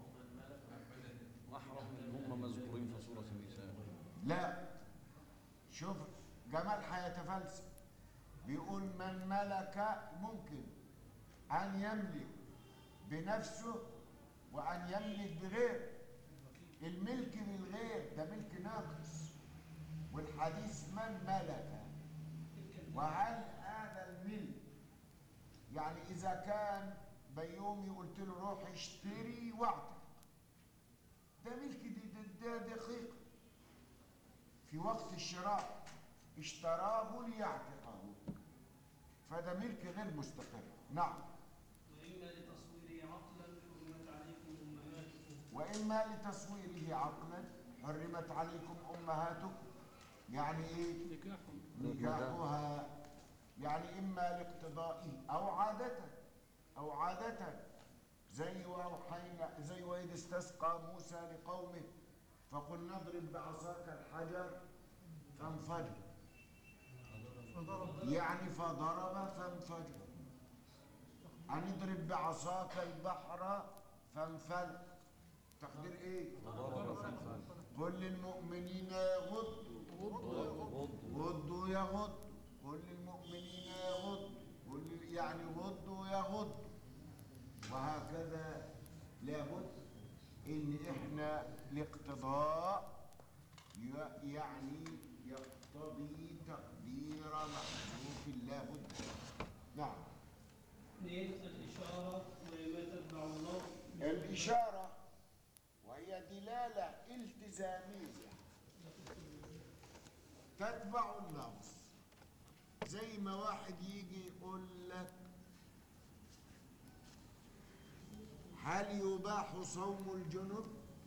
محرم اللي هم مذكورين في سورة النساء لا شوف جمال هيتفلسف بيقول من ملك ممكن أن يملك بنفسه وأن يملك بغيره الملك بالغير ده ملك ناقص والحديث من ملك وهل هذا الملك يعني إذا كان بيومي قلت له روح اشتري واعتق ده ملك دي ده, ده دقيق في وقت الشراء اشتراه ليعتقه فده ملك غير مستقر نعم وإما لتصويره عقلا حرمت عليكم أمهاتكم وإما لتصويره عقلا حرمت عليكم أمهاتكم يعني إيه نكاحهم نكاحها يعني إما لاقتضائه أو عادة أو عادة زي وأوحينا زي وإذ استسقى موسى لقومه فقل نضرب بعصاك الحجر فانفجر فضرب يعني فضرب فانفجر أن اضرب بعصاك البحر فانفلق تقدير ايه قل للمؤمنين يغضوا غضوا يغضوا قل للمؤمنين يغضوا قل لل- يعني غضوا يغضوا وهكذا لابد ان احنا الاقتضاء ي- يعني يقتضي تقدير محذوف لابد نعم اثنين الإشارة وما تتبع الله الإشارة وهي دلالة التزامية تتبع اللفظ زي ما واحد يجي يقول لك هل يباح صوم الجنب؟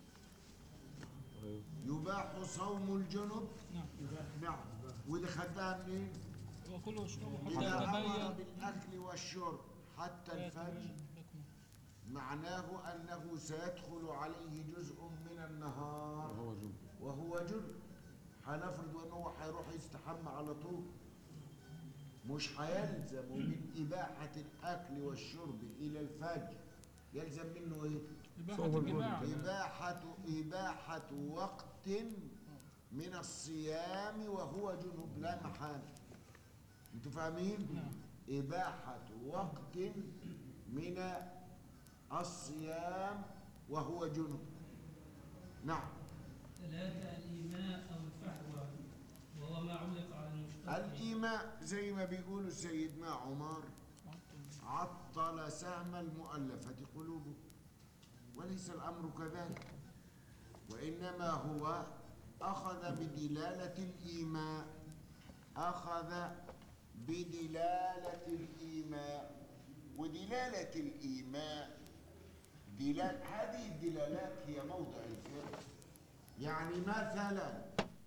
يباح صوم الجنب؟ نعم نعم ودي خدها منين؟ وكل واشربوا حتى إذا أمر يتبين بالأكل والشرب حتى الفجر لكم معناه أنه سيدخل عليه جزء من النهار هو جنب وهو جنب هنفرض أنه هيروح يستحمى على طول مش هيلزم من إباحة الأكل والشرب إلى الفجر يلزم منه إيه؟ إباحة الجماع إباحة إباحة وقت من الصيام وهو جنب لا محالة أنتوا فاهمين؟ نعم. إباحة وقت من الصيام وهو جنب نعم ثلاثة الإيماء أو الفحوى وهو ما علق على المشترك الإيماء زي ما بيقولوا سيدنا عمر عطل سهم المؤلفة قلوبه وليس الأمر كذلك وإنما هو أخذ بدلالة الإيماء أخذ بدلالة الإيماء ودلالة الإيماء دلال هذه الدلالات هي موضع الفقه يعني مثلا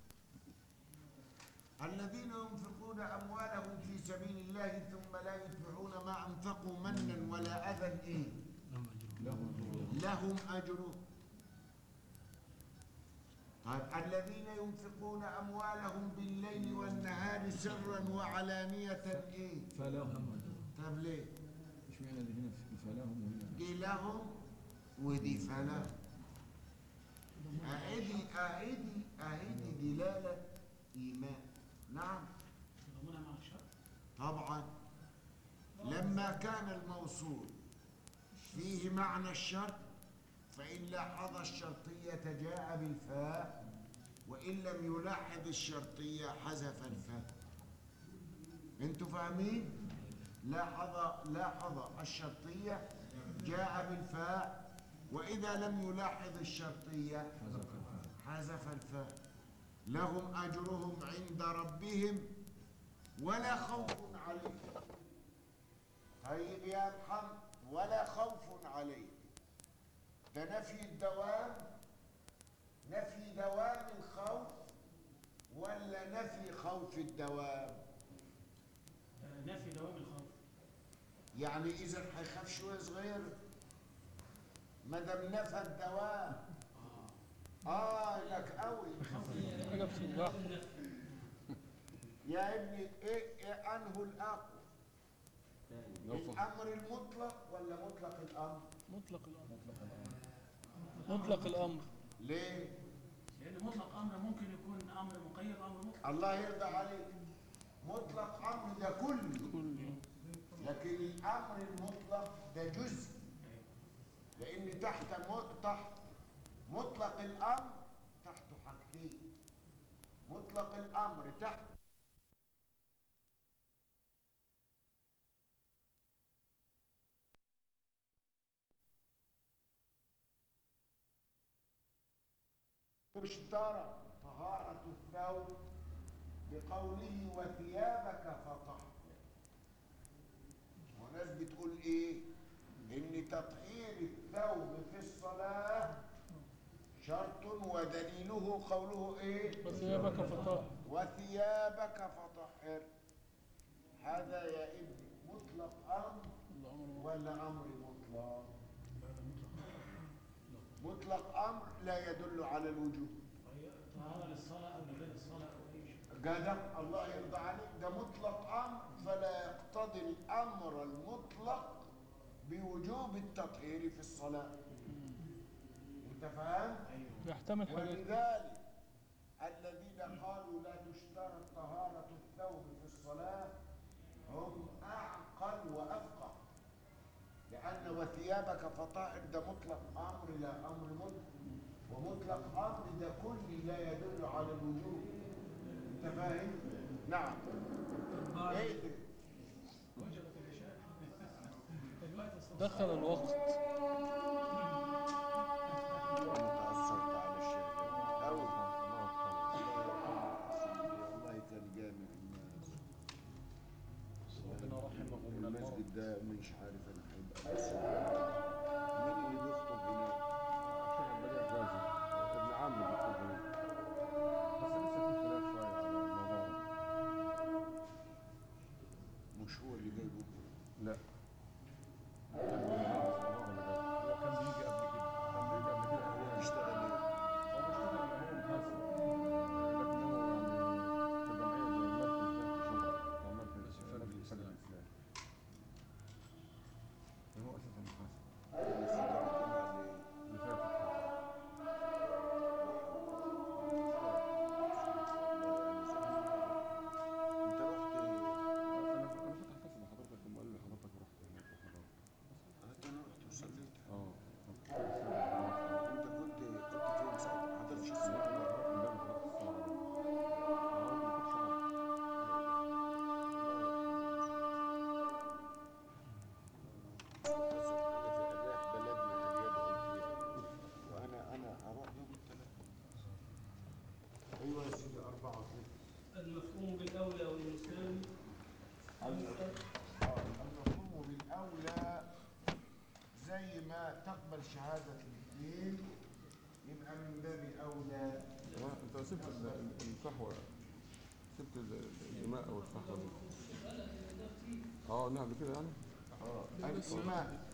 الذين ينفقون أموالهم في سبيل الله ثم لا يتبعون ما أنفقوا منا ولا أذى إيه؟ لهم أجر طيب الذين ينفقون أموالهم بالليل والنهار سرا وعلانية إيه؟ فلهم طب ليه؟ اشمعنى دي هنا في فلاهم وهنا دي لهم ودي فلهم أعيدي أعيدي أعيدي دلالة إيمان نعم يضمنها مع الشرط طبعا لما كان الموصول فيه معنى الشرط فإن لاحظ الشرطية جاء بالفاء وإن لم يلاحظ الشرطية حذف الفاء انتوا فاهمين لاحظ لاحظ الشرطية جاء بالفاء وإذا لم يلاحظ الشرطية حذف الفاء لهم أجرهم عند ربهم ولا خوف عليهم طيب يا محمد ولا خوف عليهم ده نفي الدوام نفي دوام الخوف ولا نفي خوف الدوام آه، نفي دوام الخوف يعني اذا هيخاف شويه صغير ما دام نفى الدوام اه لك قوي حاجة بتوجعه يا ابني ايه, إيه انه الاقوى الامر المطلق ولا مطلق الامر مطلق الأمر مطلق الأمر ليه لان مطلق امر ممكن يكون امر مقيد امر مطلق الله يرضى عليك مطلق امر ده كله كله لكن الامر المطلق ده جزء لان تحت م- تحت مطلق الامر تحته حاجتين مطلق الامر تحت اشترى طهارة الثوب بقوله وثيابك فطهر وناس بتقول ايه ان تطهير الثوب في الصلاة شرط ودليله قوله ايه وثيابك فطهر وثيابك فطهر هذا يا ابني مطلق امر ولا امر مطلق مطلق امر لا يدل على الوجوب طهارة للصلاة او لغير الصلاة او اي شيء جدع الله يرضى عليك ده مطلق امر فلا يقتضي الامر المطلق بوجوب التطهير في الصلاه انت فاهم يحتمل حاجات ولذلك الذين قالوا لا تشترط طهاره الثوب في الصلاه هم اعقل وافقه لان وثيابك فطهر ده مطلق امر لا امر مطلق ومطلق امر ده كل لا يدل على الوجوب انت فاهم نعم ايه ده دخل الوقت انا تاثرت على الشيخ قوي والله كان جامع الناس ربنا رحمه من المرض المسجد ده مش عارف انا هيبقى بس مين اللي بيخطب هناك الشيخ بديع غازي ابن عمي بيكتب هنا بس لسه في خلاف شويه على الموضوع ده مش هو اللي جايبه لا هو كان بيجي قبل كده كان بيجي قبل كده أيام. بيشتغل ايه هو بيشتغل هو محاسب لكنه يعني في جمعية المركز ده في شبرا في مركز فجر الإسلام هو أساسا محاسب اللي فاتت انت رحت أنا أنا فتح كاسة لحضرتك لما قال لي حضرتك رحت هناك وحضرت انا رحت وصليت اه انت كنت كنت فين ساعتها ما حضرتش الصلاه وانا انا هروح يوم الثلاثاء ايوه يا سيدي اربعه كده المفهوم بالأولى والمساوي المفهوم بالأولى زي ما تقبل شهادة الاثنين يبقى من باب أولى انت سبت ال- ال- الفحوى سبت ال- الإماء أو الفحوى دي اه نعم كده يعني الإماء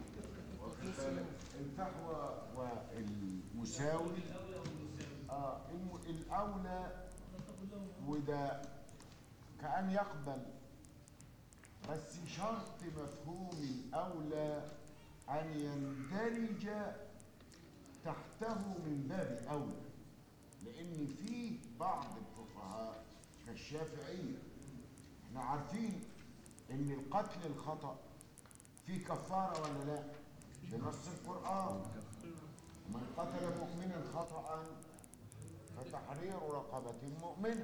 الفحوى والمساوي اه الم- الأولى وده كأن يقبل بس شرط مفهوم الأولى أن يندرج تحته من باب أولى لأن في بعض الفقهاء كالشافعية احنا عارفين إن القتل الخطأ في كفارة ولا لا؟ بنص القرآن من قتل مؤمنا خطأ فتحرير رقبة مؤمنة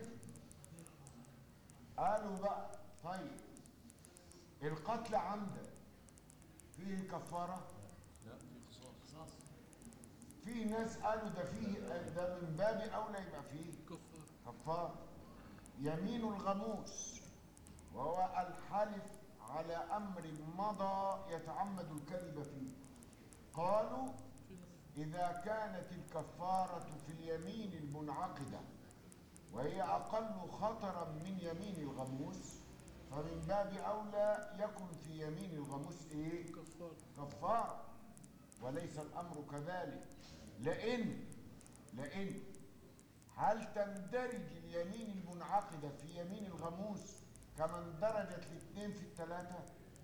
قالوا بقى طيب القتل عمدا فيه كفارة لا في قصاص في ناس قالوا ده فيه ده من باب أولى يبقى فيه كفار كفارة يمين الغموس وهو الحلف على أمر مضى يتعمد الكذب فيه قالوا إذا كانت الكفارة في اليمين المنعقدة وهي أقل خطرا من يمين الغموس فمن باب أولى يكن في يمين الغموس إيه؟ كفار كفارة وليس الأمر كذلك لأن لأن هل تندرج اليمين المنعقدة في يمين الغموس كما اندرجت الاثنين في الثلاثة؟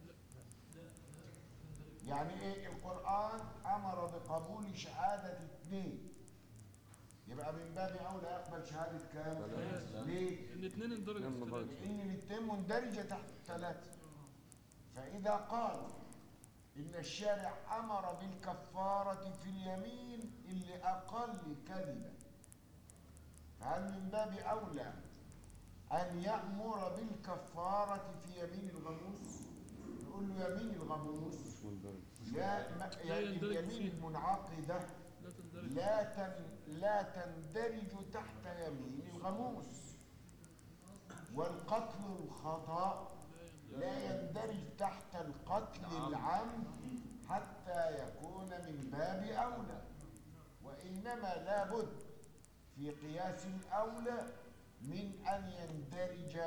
يعني ايه القرآن أمر بقبول شهادة اثنين يبقى من باب أولى يقبل شهادة كام؟ ثلاثة. ليه؟ الاثنين اندرجوا اثنين في ثلاثة. لأن الاثنين مندرجة تحت الثلاثة فإذا قال إن الشارع أمر بالكفارة في اليمين اللي أقل كذبا فهل من باب أولى أن يأمر بالكفارة في يمين الغموس نقول له يمين الغموس لا ما- يعني يندرج اليمين فيه. المنعقدة لا تندرج لا تن لا تندرج تحت يمين الغموس والقتل الخطأ لا يندرج تحت القتل العمد حتى يكون من باب أولى وإنما لابد في قياس الأولى من أن يندرج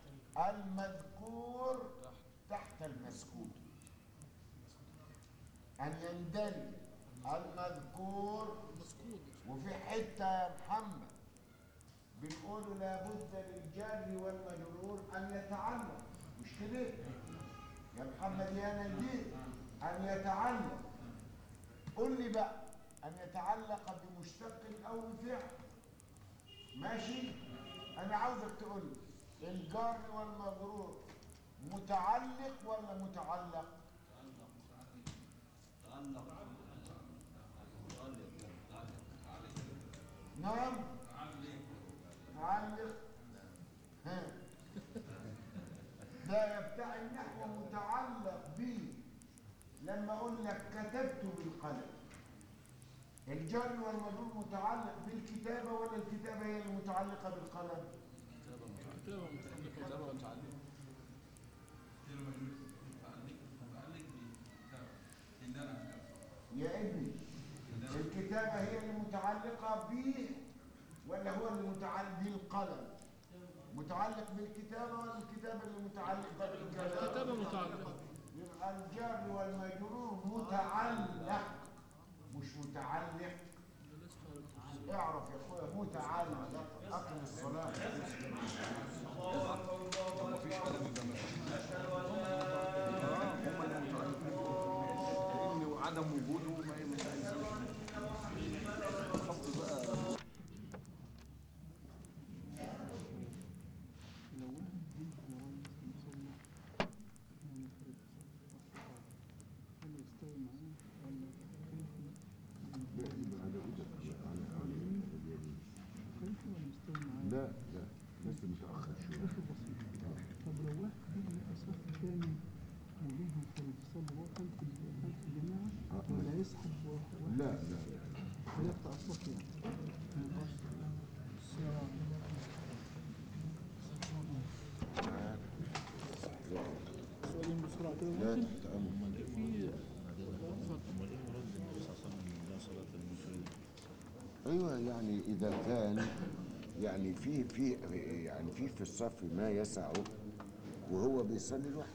المذكور تحت المسكوت أن يندرج المذكور مسكوت وفي حتة يا محمد بنقول لابد للجار والمجرور أن يتعلق مش كده؟ يا محمد يا نجيب أن يتعلق قل لي بقى أن يتعلق بمشتق أو بفعل ماشي؟ أنا عاوزك تقول لي الجار والمجرور متعلق ولا متعلق؟ نعم متعلق ها ده يبتاع النحو متعلق به لما اقول لك كتبت بالقلم الجر والمجرور متعلق بالكتابه ولا الكتابه هي المتعلقه بالقلم كتابة متعلقة كتابة متعلقة يا ابني الكتابه هي المتعلقه به ولا هو اللي متعلق بالقلم متعلق بالكتابه ولا الكتابه اللي متعلقه بالكلام كتابة متعلقة يبقى الجار والمجرور متعلق مش متعلق اعرف يا اخويا متعلق اقم الصلاه لأن عدم وجوده ما يمكنش خط بقى لا لا لسه متأخر شوية طب لو واحد يجي أصف تاني وجيهم في الاتصال هو خلف ال- خلف الجماعة آه. ولا يسحب واحد لا لا فيقطع الصف يعني ما يبقاش السلام سؤالين بسرعة كده لا ممكن تأمل في ايوه يعني اذا كان يعني في في يعني في في الصف ما يسعه وهو بيصلي لوحده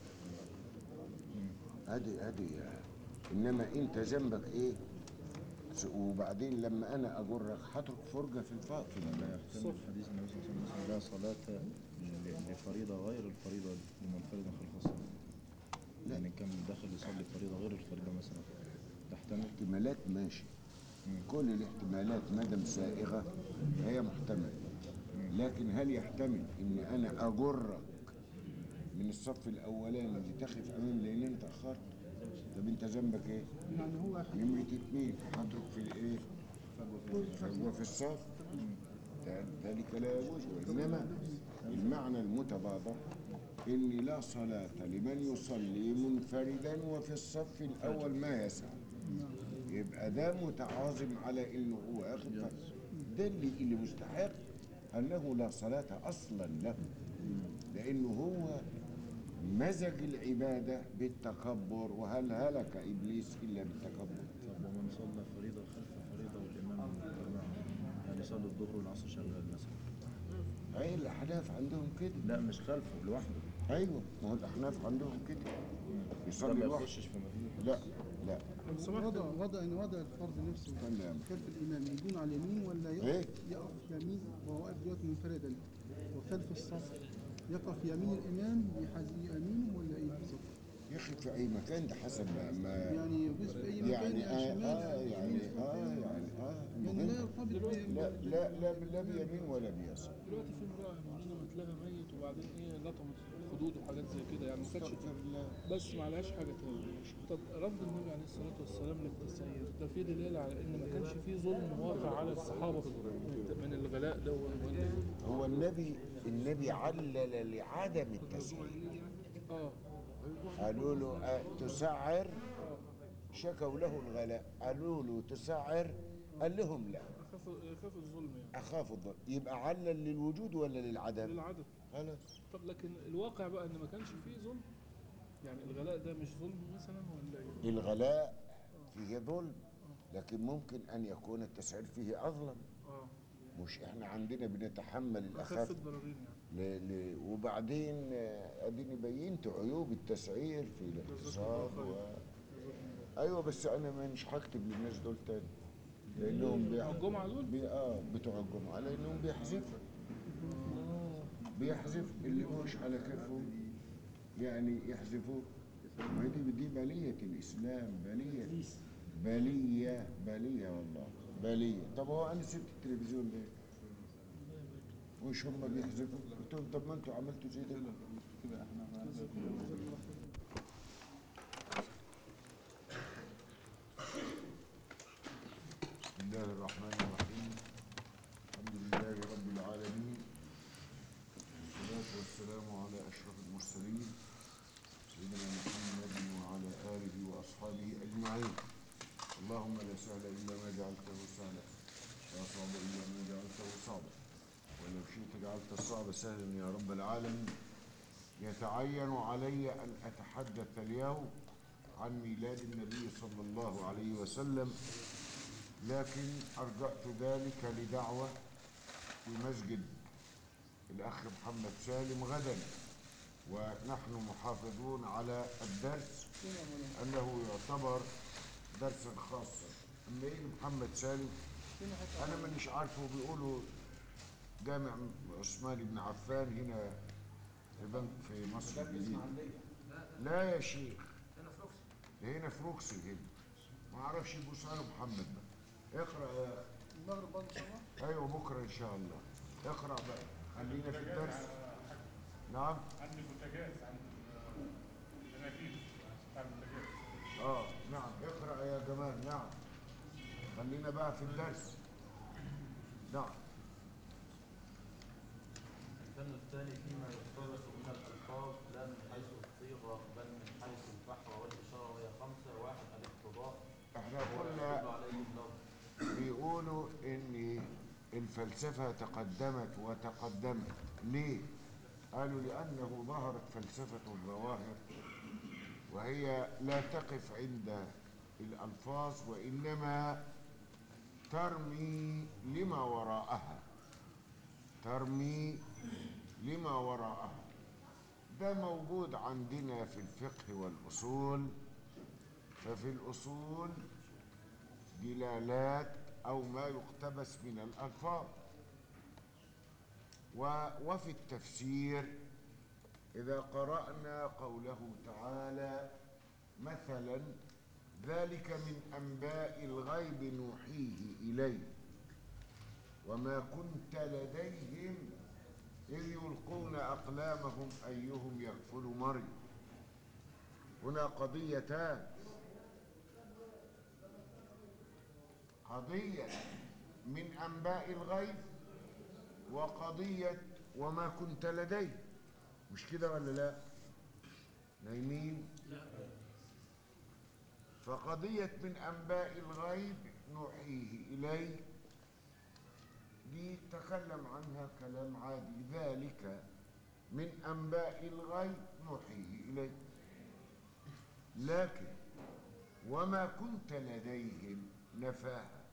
ادي ادي انما انت ذنبك ايه س- وبعدين لما انا اجرك هترك فرجه في الف في ال- يحتمل حديث النبي صلى الله عليه وسلم لا صلاة ل- لفريضة غير الفريضة لمنفرد خلف الصف داخل يصلي فريضة غير الفريضة مثلا تحتمل احتمالات ماشي كل الاحتمالات ما دام سائغه هي محتمله لكن هل يحتمل ان انا اجرك من الصف الاولاني اللي تخف امام لان انت اتاخرت طب انت ذنبك ايه؟ يعني هو نمرة اتنين هترك في الايه؟ فجوه في الصف ده- ذلك لا يجوز وانما المعنى المتبادر ان لا صلاة لمن يصلي منفردا وفي الصف الاول ما يسع يبقى ده متعاظم على انه هو اخر فرض ده اللي, اللي مستحق انه لا صلاة اصلا له لانه هو مزج العبادة بالتكبر وهل هلك ابليس الا بالتكبر طب ومن صلى فريضة خلف فريضة والإمام جماعة يعني يصلي الظهر والعصر شغال مثلا اي الاحناف عندهم كده لا مش خلفه لوحده ايوه ما هو الاحناف عندهم كده ده يصلي ما لوحده يخشش في مدينة لا لا وضع وضع ان وضع الفرد نفسه تمام. خلف الامام يكون على اليمين ولا إيه؟ يقف يقف يمين وهو واقف دلوقتي منفردا وخلف الصف يقف يمين الامام يحاذي يمينه ولا ايه بالظبط؟ يا اخي في اي مكان ده حسب ما, ما يعني يجوز في اي مكان يعني يعني آه شمال آه أو يعني يمين اه يعني اه يعني لا المهم يرتبط ب- لا لا لا لا بيمين ولا بيسار دلوقتي في امرأة مولانا متلاقى ميت وبعدين ايه لطمت خدود وحاجات زي كده يعني ما كانتش بس ما عليهاش حاجة تاني طب رد النبي عليه الصلاة والسلام للتسعير ده في دليل على ان ما كانش في ظلم واقع على الصحابة من الغلاء ده ولا هو النبي النبي علل لعدم التسعير اه قالوا له آه تسعر شكوا له الغلاء قالوا له تسعر قال لهم لا خاف خاف الظلم يعني اخاف الظلم يبقى علل للوجود ولا للعدم للعدد خلاص طب لكن الواقع بقى ان ما كانش فيه ظلم يعني الغلاء ده مش ظلم مثلا ولا ايه؟ الغلاء فيه ظلم لكن ممكن ان يكون التسعير فيه اظلم اه مش احنا عندنا بنتحمل اخف الاخف الضررين يعني ل... ل... وبعدين آه، اديني بينت عيوب التسعير في الاقتصاد و... ايوه بس انا مش هكتب للناس دول تاني لانهم بيح... الجمعة دول؟ بي... اه بتوع الجمعه لانهم بيحذفوا بيحذف اللي مش على كيفهم يعني يحذفوه ما دي دي بلية الإسلام بلية بلية بلية والله بلية طب هو أنا سبت التلفزيون ليه؟ وش هم بيحذفوا؟ قلت لهم طب ما أنتوا عملتوا زي ده بسم الله الرحمن الرحيم الحمد لله رب العالمين والصلاة والسلام على أشرف المرسلين سيدنا محمد وعلى آله وأصحابه أجمعين اللهم لا سهل إلا ما جعلته سهلا ولا صعب إلا ما جعلته صعبا ولو شئت جعلت الصعب سهلا يا رب العالمين يتعين علي أن أتحدث اليوم عن ميلاد النبي صلى الله عليه وسلم لكن أرجعت ذلك لدعوة في مسجد الأخ محمد سالم غدا ونحن محافظون على الدرس أنه يعتبر درسا خاصا أما يجي محمد سالم أنا مانيش عارفه بيقولوا جامع عثمان بن عفان هنا في بنك في مصر الجديدة لا يا شيخ هنا في روكسي هنا ما اعرفش يبوس على محمد بقى اقرا يا المغرب بعد الصلاة ايوه بكره ان شاء الله اقرا بقى خلينا في الدرس نعم عندي بوتاجاز عندي جناكيل بتاع البوتاجاز اه نعم اقرا يا جمال نعم خلينا بقى في الدرس نعم الفن الثاني فيما يقتبس من الألفاظ لا من حيث الصيغة بل من حيث الفحوى والإشارة وهي خمسة واحد الاقتضاء احنا هو قلنا يدل عليه اللفظ بيقولوا ان الفلسفة تقدمت وتقدمت ليه؟ قالوا لأنه ظهرت فلسفة الظواهر وهي لا تقف عند الألفاظ وإنما ترمي لما وراءها ترمي لما وراءها ده موجود عندنا في الفقه والأصول ففي الأصول دلالات أو ما يقتبس من الألفاظ و- وفي التفسير إذا قرأنا قوله تعالى مثلا ذلك من أنباء الغيب نوحيه إليه وما كنت لديهم إذ يلقون أقلامهم أيهم يكفل مريم هنا قضيتان قضية من أنباء الغيب وقضية وما كنت لديه مش كده ولا لا نايمين فقضية من أنباء الغيب نوحيه إليك دي تكلم عنها كلام عادي ذلك من أنباء الغيب نوحيه إليك لكن وما كنت لديهم نفاها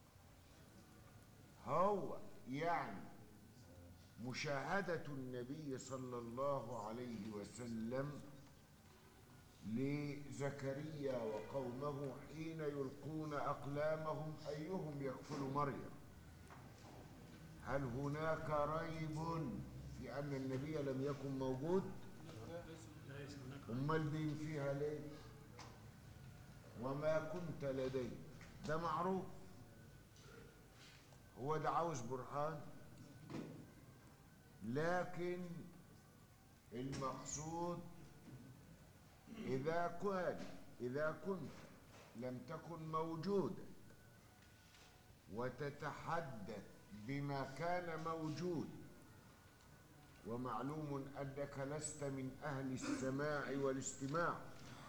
هو يعني مشاهدة النبي صلى الله عليه وسلم لزكريا وقومه حين يلقون أقلامهم أيهم يكفل مريم هل هناك ريب في أن النبي لم يكن موجود أمال بين فيها ليه وما كنت لدي ده معروف هو ده عاوز برهان لكن المقصود إذا كان إذا كنت لم تكن موجودا وتتحدث بما كان موجود ومعلوم أنك لست من أهل السماع والاستماع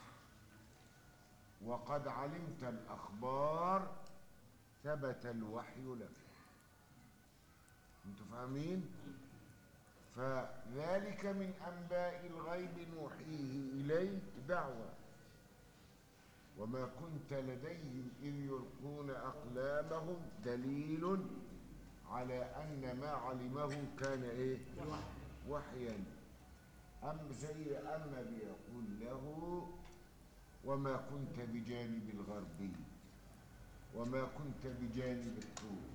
وقد علمت الأخبار ثبت الوحي لك انتوا فاهمين فذلك من أنباء الغيب نوحيه إليك دعوة وما كنت لديهم إذ يلقون أقلامهم دليل على أن ما علمه كان إيه وحيا أم زي أما بيقول له وما كنت بجانب الغربي وما كنت بجانب الطور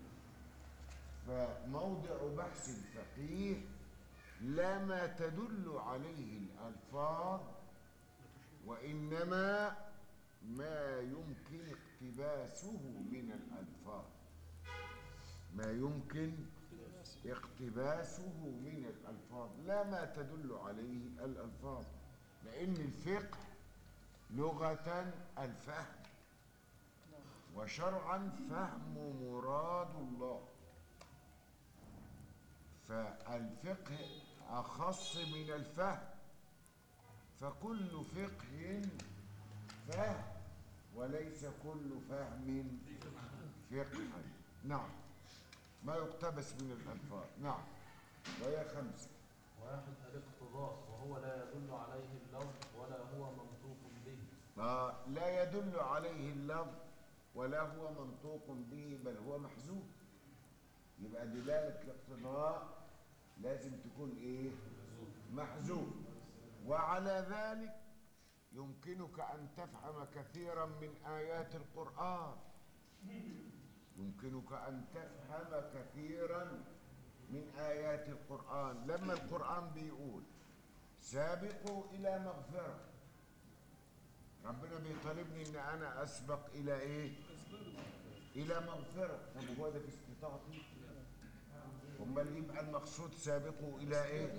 فموضع بحث الفقيه لا ما تدل عليه الألفاظ وإنما ما يمكن اقتباسه من الألفاظ ما يمكن اقتباسه من الألفاظ لا ما تدل عليه الألفاظ لأن الفقه لغة الفهم وشرعا فهم مراد الله فالفقه أخص من الفهم فكل فقه فهم وليس كل فهم فقها نعم ما يقتبس من الألفاظ نعم وهي خمسة واحد الاقتباس وهو لا يدل عليه اللفظ ولا هو منطوق به آه لا يدل عليه اللفظ ولا هو منطوق به بل هو محذوف يبقى دلالة الاقتضاء لازم تكون ايه محذوف وعلى ذلك يمكنك أن تفهم كثيرا من آيات القرآن يمكنك أن تفهم كثيرا من آيات القرآن لما القرآن بيقول سابقوا إلى مغفرة ربنا بيطالبني إن أنا أسبق إلى إيه؟ إلى مغفرة طب هو ده في استطاعتي؟ أمال يبقى المقصود سابقوا إلى إيه؟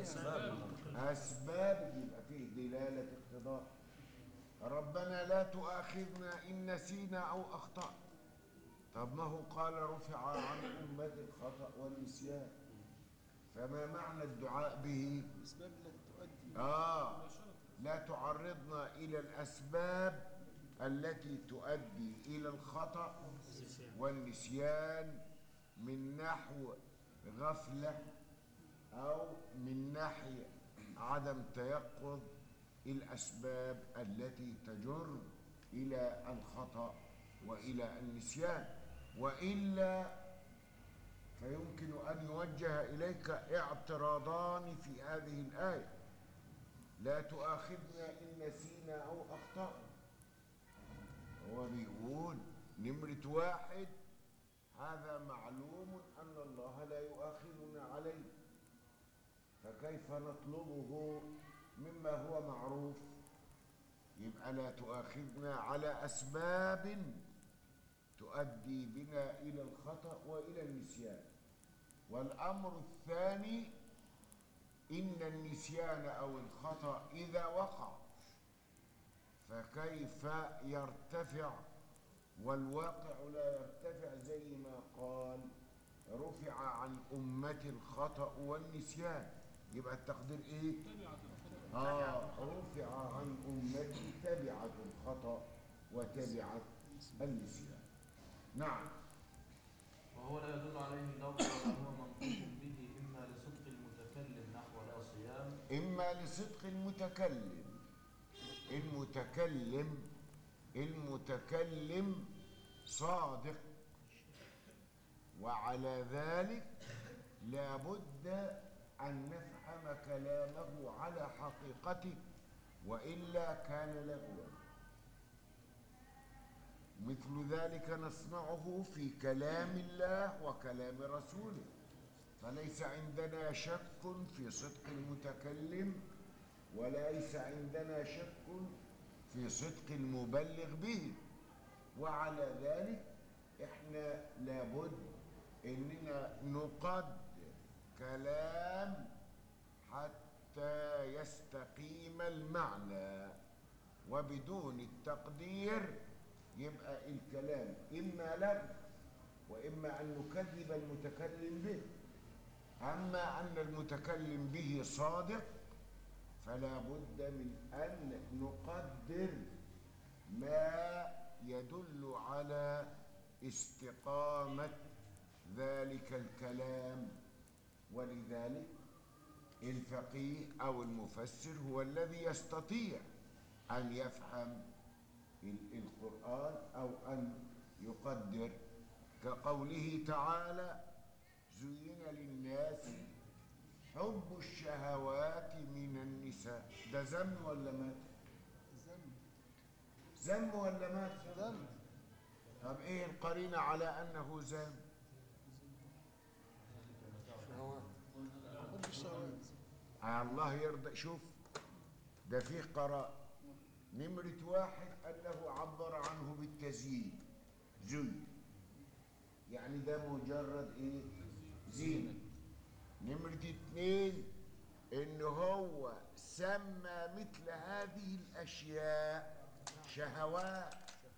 أسباب يبقى فيه دلالة اقتضاء ربنا لا تؤاخذنا إن نسينا أو أخطأنا طب ما هو قال رفع عن أمة الخطأ والنسيان فما معنى الدعاء به الأسباب التي تؤدي آه لا تعرضنا إلى الأسباب التي تؤدي إلى الخطأ والنسيان من نحو غفلة أو من ناحية عدم تيقظ الأسباب التي تجر إلى الخطأ وإلى النسيان وإلا فيمكن أن يوجه إليك اعتراضان في هذه الآية لا تؤاخذنا إن نسينا أو أخطأنا هو بيقول نمرة واحد هذا معلوم أن الله لا يؤاخذنا عليه فكيف نطلبه مما هو معروف يبقى لا تؤاخذنا على أسباب تؤدي بنا إلى الخطأ وإلى النسيان والأمر الثاني إن النسيان أو الخطأ إذا وقع فكيف يرتفع والواقع لا يرتفع زي ما قال رفع عن أمة الخطأ والنسيان يبقى التقدير إيه؟ آه رفع عن أمتي تبعت الخطأ وتبعت النسيان نعم وهو لا يدل عليه لفظ وهو منطوق به إما لصدق المتكلم نحو لا صيام إما لصدق المتكلم المتكلم المتكلم صادق وعلى ذلك لابد أن نفهم كلامه على حقيقته وإلا كان لغوا مثل ذلك نصنعه في كلام الله وكلام رسوله فليس عندنا شك في صدق المتكلم وليس عندنا شك في صدق المبلغ به وعلى ذلك احنا لابد اننا نقدر كلام حتى يستقيم المعنى وبدون التقدير يبقى الكلام اما لغو واما ان نكذب المتكلم به اما ان المتكلم به صادق فلا بد من ان نقدر ما يدل على استقامه ذلك الكلام ولذلك الفقيه او المفسر هو الذي يستطيع ان يفهم ال- القران او ان يقدر كقوله تعالى زين للناس حب الشهوات من النساء ده ذم ولا مات ذم ولا مات ذم طب ايه القرينه على انه ذم حب الشهوات آه الله يرضى شوف ده فيه قراء نمرة واحد أنه عبر عنه بالتزيين زين يعني ده مجرد إيه زينة نمرة اتنين إن هو سمى مثل هذه الأشياء شهوات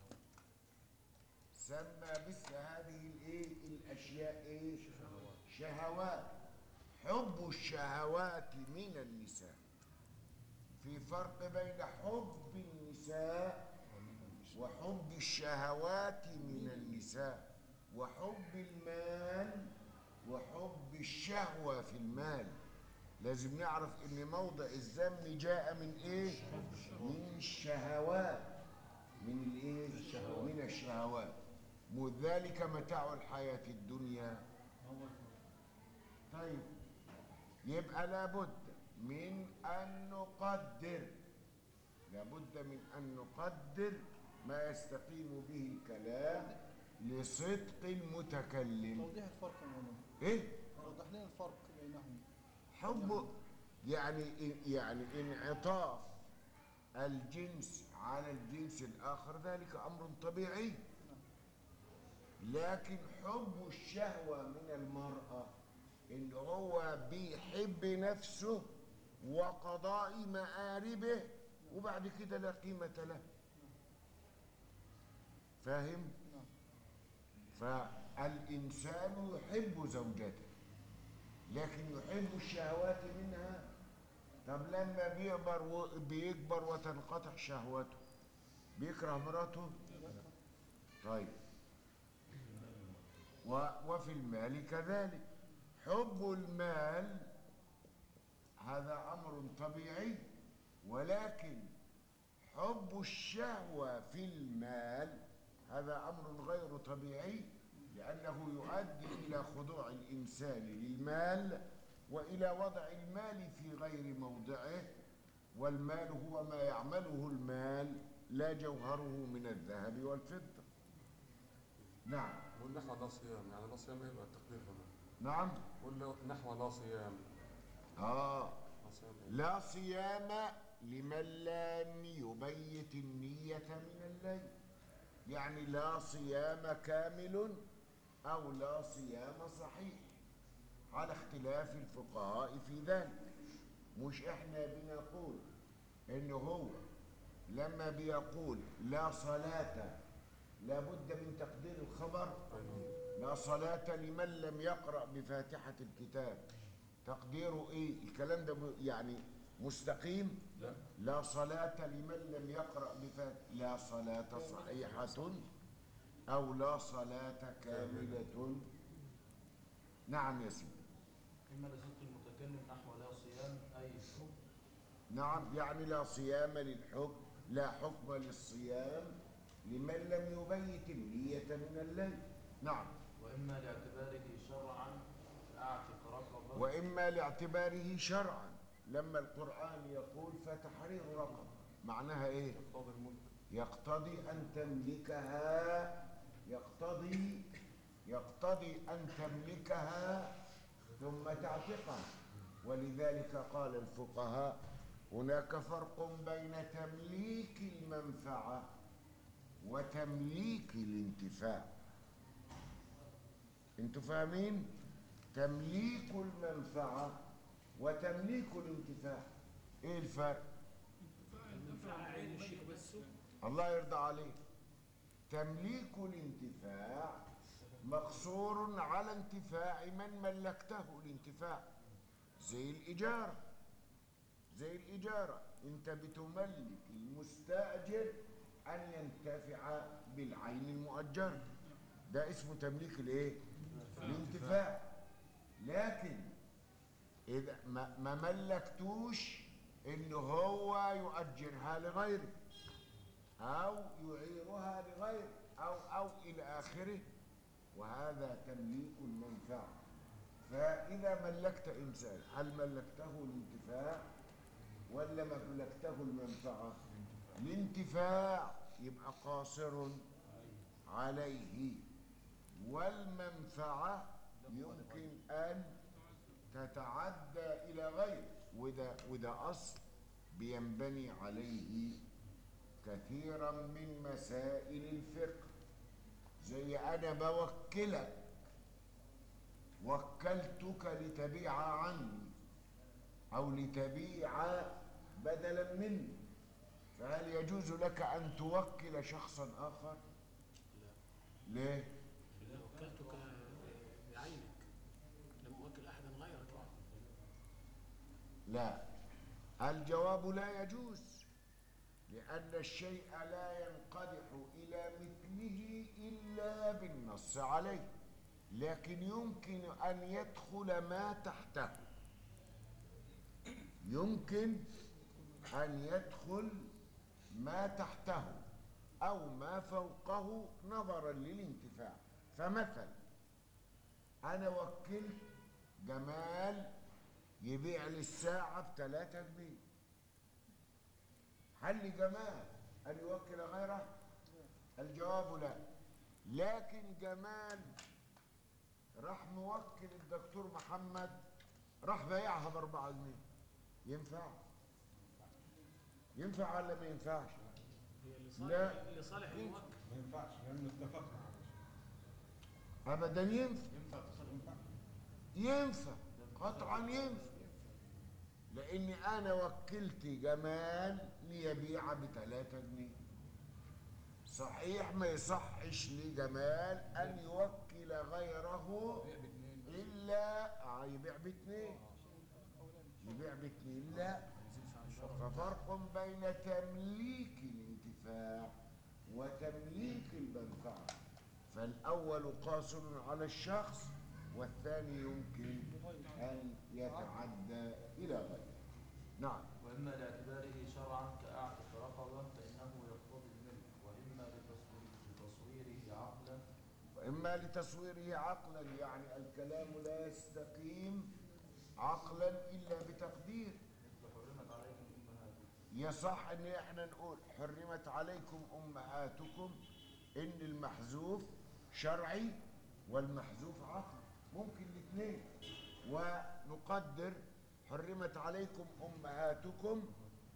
سمى مثل هذه الإيه الأشياء إيه شهوات حب الشهوات من النساء في فرق بين حب النساء وحب الشهوات من النساء وحب المال وحب الشهوة في المال لازم نعرف ان موضع الذم جاء من ايه من الشهوات من الايه من الشهوات ذلك متاع الحياة الدنيا طيب يبقى لابد من أن نقدر لابد من أن نقدر ما يستقيم به الكلام لصدق المتكلم توضيح الفرق يا مولانا إيه؟ وضح لنا الفرق بينهم حب يعني يعني انعطاف الجنس على الجنس الآخر ذلك أمر طبيعي لكن حب الشهوة من المرأة إن هو بيحب نفسه وقضاء مآربه وبعد كده لا قيمة له فاهم؟ فالإنسان يحب زوجته لكن يحب الشهوات منها طب لما بيكبر و... بيكبر وتنقطع شهوته بيكره مراته طيب و... وفي المال كذلك حب المال هذا امر طبيعي ولكن حب الشهوه في المال هذا امر غير طبيعي لانه يؤدي الى خضوع الانسان للمال والى وضع المال في غير موضعه والمال هو ما يعمله المال لا جوهره من الذهب والفضه نعم والنحو لا صيام يعني لا صيام يبقى التقدير هنا نعم ولا نحو لا صيام اه لا صيام لا صيام لمن لم يبيت النية من الليل يعني لا صيام كامل أو لا صيام صحيح على اختلاف الفقهاء في ذلك مش احنا بنقول ان هو لما بيقول لا صلاة لابد من تقدير الخبر لا صلاة لمن لم يقرأ بفاتحة الكتاب تقديره ايه الكلام ده م- يعني مستقيم لا لا صلاة لمن لم يقرأ بفاتحة لا صلاة صحيحة أو لا صلاة كاملة نعم يا سيدي إما لصدق المتكلم نحو لا صيام أي حكم نعم يعني لا صيام للحكم لا حكم للصيام لمن لم يبيت النية من الليل نعم وإما لاعتباره شرعا كأعتق رقبة وإما لاعتباره شرعا لما القرآن يقول فتحرير رقبة معناها إيه؟ يقتضي أن تملكها يقتضي يقتضي أن تملكها ثم تعتقها ولذلك قال الفقهاء هناك فرق بين تمليك المنفعة وتمليك الانتفاع انتوا فاهمين تمليك المنفعة وتمليك الانتفاع ايه الفرق الانتفاع عين الشيء بس الله يرضى عليك تمليك الانتفاع مقصور على انتفاع من ملكته الانتفاع زي الإجارة زي الإجارة أنت بتملك المستأجر أن ينتفع بالعين المؤجرة ده اسمه تمليك الايه؟ الانتفاع لكن إذا ما, ما ملكتوش إن هو يؤجرها لغيره أو يعيرها لغيره أو أو إلى آخره وهذا تمليك المنفعة فإذا ملكت إنسان هل ملكته الانتفاع ولا ملكته المنفعة الانتفاع يبقى قاصر عليه والمنفعة يمكن أن تتعدى إلى غيره وده, وده أصل بينبني عليه كثيرا من مسائل الفقه زي أنا بوكلك وكلتك لتبيع عني أو لتبيع بدلا مني فهل يجوز لك أن توكل شخصا آخر؟ ليه؟ إذا وكلتك بعينك لم أوكل أحدا غيرك لا الجواب لا يجوز لأن الشيء لا ينقدح إلى مثله إلا بالنص عليه لكن يمكن أن يدخل ما تحته يمكن أن يدخل ما تحته أو ما فوقه نظرا للانتفاع فمثلا أنا وكلت جمال يبيع لي الساعة بثلاثة جنيه هل لجمال أن يوكل غيره؟ الجواب لا لكن جمال راح موكل الدكتور محمد راح بايعها بأربعة جنيه ينفع؟ ينفع ولا ما ينفعش؟ هي لا. لصالح لصالح الموكل ما ينفعش لأنه اتفقنا أبدا ينفع ينفع قطعا ينفع لأني أنا وكلت جمال ليبيع بثلاثة جنيه صحيح ما يصحش لجمال أن يوكل غيره إلا يبيع باثنين يبيع باثنين لا ففرق بين تمليك الانتفاع وتمليك المنفعة فالأول قاصر على الشخص والثاني يمكن أن يتعدى إلى غيره نعم وإما لاعتباره شرعا كأعتق رقبة فإنه يقتضي الملك وإما لتصوير- لتصويره عقلا وإما لتصويره عقلا يعني الكلام لا يستقيم عقلا إلا بتقدير مثل حرمت عليكم أمهاتكم يصح ان احنا نقول حرمت عليكم امهاتكم ان المحذوف شرعي والمحذوف عقلي ممكن الاثنين ونقدر حرمت عليكم امهاتكم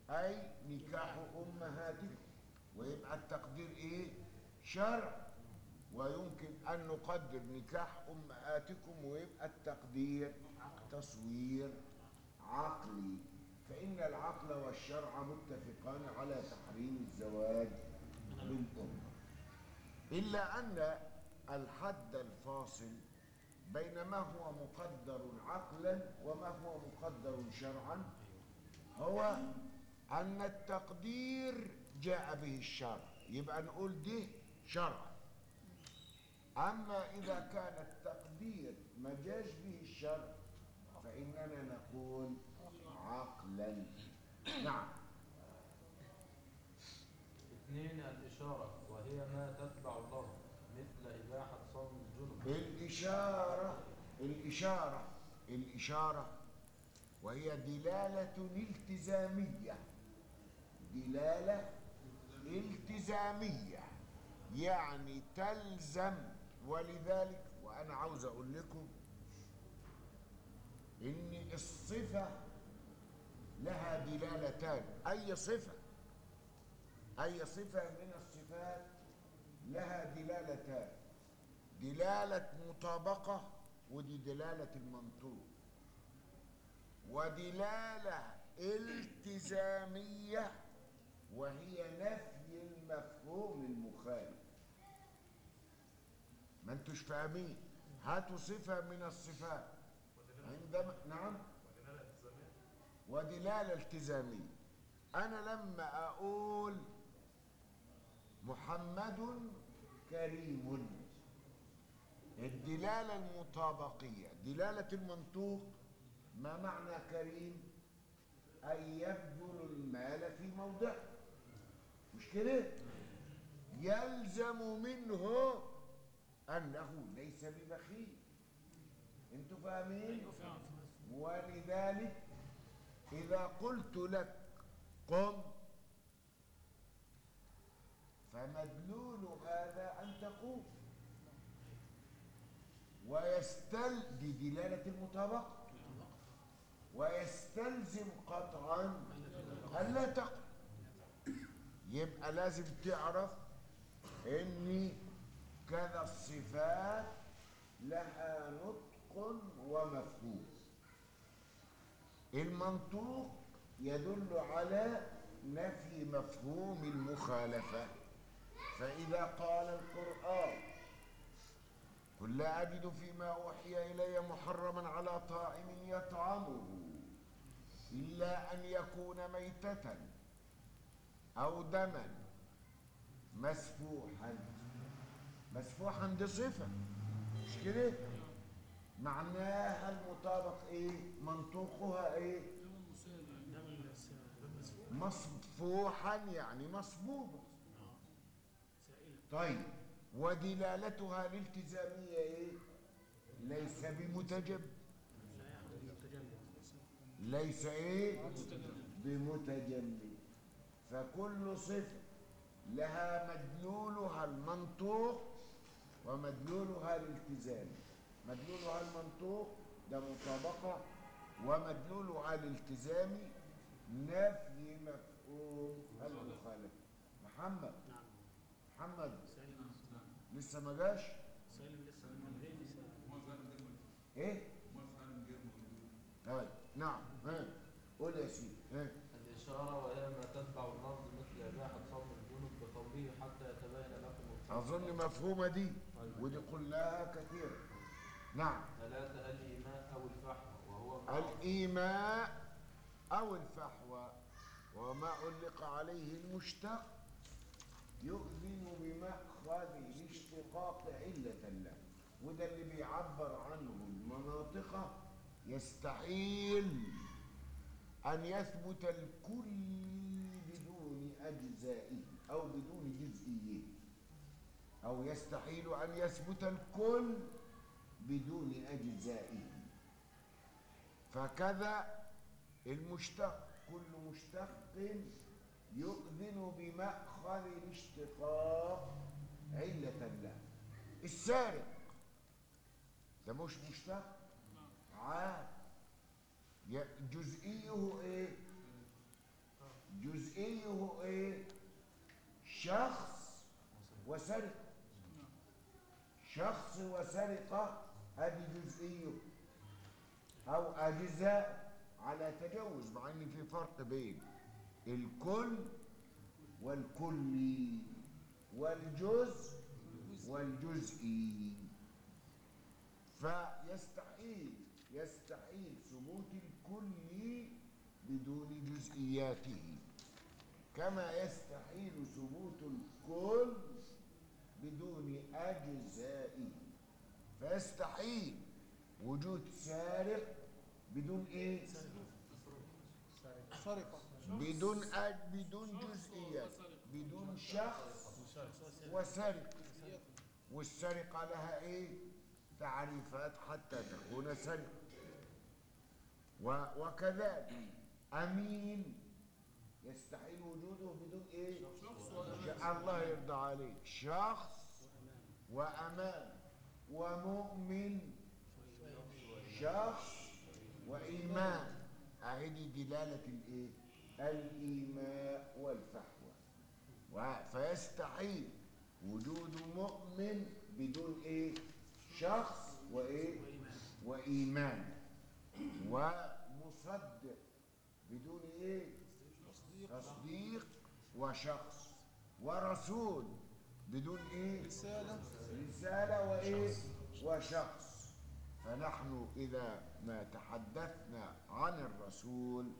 أي نكاح أمهاتكم ويبقى التقدير إيه شرع ويمكن أن نقدر نكاح أمهاتكم ويبقى التقدير تصوير عقلي فإن العقل والشرع متفقان على تحريم الزواج بالأمة إلا أن الحد الفاصل بين ما هو مقدر عقلا وما هو مقدر شرعا هو أن التقدير جاء به الشرع يبقى نقول ده شرع أما إذا كان التقدير ما جاش به الشرع فإننا نقول عقلا نعم اثنين الإشارة وهي ما تتبع اللفظ مثل إباحة صوم الجنب الإشارة الإشارة الإشارة وهي دلالة التزامية دلالة التزامية يعني تلزم ولذلك وأنا عاوز أقول لكم إن الصفة لها دلالتان أي صفة أي صفة من الصفات لها دلالتان دلالة مطابقة ودي دلالة المنطوق ودلالة التزامية وهي نفي المفهوم المخالف ما انتوش فاهمين هاتوا صفة من الصفات عندما نعم ودلالة التزامية أنا لما أقول محمد كريم الدلالة المطابقية دلالة المنطوق ما معنى كريم أن يبذل المال في موضعه مش كده يلزم منه أنه ليس ببخيل انتوا فاهمين ولذلك إذا قلت لك قم فمدلول هذا أن تقوم ويستل دي دلالة المطابقة ويستلزم قطعا ألا تقم يبقى لازم تعرف ان كذا الصفات لها نطق ومفهوم المنطوق يدل على نفي مفهوم المخالفة فإذا قال القرآن قل لا أجد فيما أوحي إلي محرما على طاعم يطعمه إلا أن يكون ميتة أو دما مسفوحا مسفوحا دي صفة مش كده معناها المطابق ايه منطوقها ايه مصفوحا يعني مصبوبا طيب ودلالتها الالتزامية ايه ليس بمتجب ليس ايه بمتجمد فكل صفة لها مدلولها المنطوق ومدلولها الالتزامي مدلولها المنطوق ده مطابقة ومدلولها الالتزامي نفي مفهوم المخالفة محمد محمد لسه ما جاش ايه طيب نعم ها قول يا سيدي ها الإشارة وهي ما تتبع اللفظ مثل إباحة صوم الجنب بقوله حتى يتبين لكم الخيط اظن مفهومة دي ودي قلناها كثيرا نعم ثلاثة الإيماء أو الفحم وهو ما الإيماء أو الفحوى وما علق عليه المشتق يؤذن بمأخذ الاشتقاق علة له وده اللي بيعبر عنه المناطق يستحيل أن يثبت الكل بدون أجزائه أو بدون جزئيه أو يستحيل أن يثبت الكل بدون أجزائه فكذا المشتق كل مشتق يؤذن بمأخذ الاشتقاق علة له السارق ده مش مشتق عاد ي- جزئيه ايه جزئيه ايه شخص وسرقة شخص وسرقة هذه جزئيه أو أجزاء على تجوز مع إن في فرق بين الكل والكلي والجزء والجزئي فيستحيل يستحيل ثبوت الكل بدون جزئياته كما يستحيل ثبوت الكل بدون أجزائه فيستحيل وجود سارق بدون ايه سرقة بدون أج بدون جزئيات بدون شخص وسرقة والسرقة لها ايه تعريفات حتى تكون سرقة و- وكذلك أمين يستحيل وجوده بدون ايه ش- الله يرضى عليك شخص وأمان ومؤمن شخص وإيمان أهدي دلالة الإيه؟ الإيماء والفحوى و- فيستحيل وجود مؤمن بدون إيه؟ شخص وإيه؟ وإيمان ومصدق بدون إيه؟ تصديق وشخص ورسول بدون إيه؟ رسالة رسالة وإيه؟ وشخص فنحن إذا ما تحدثنا عن الرسول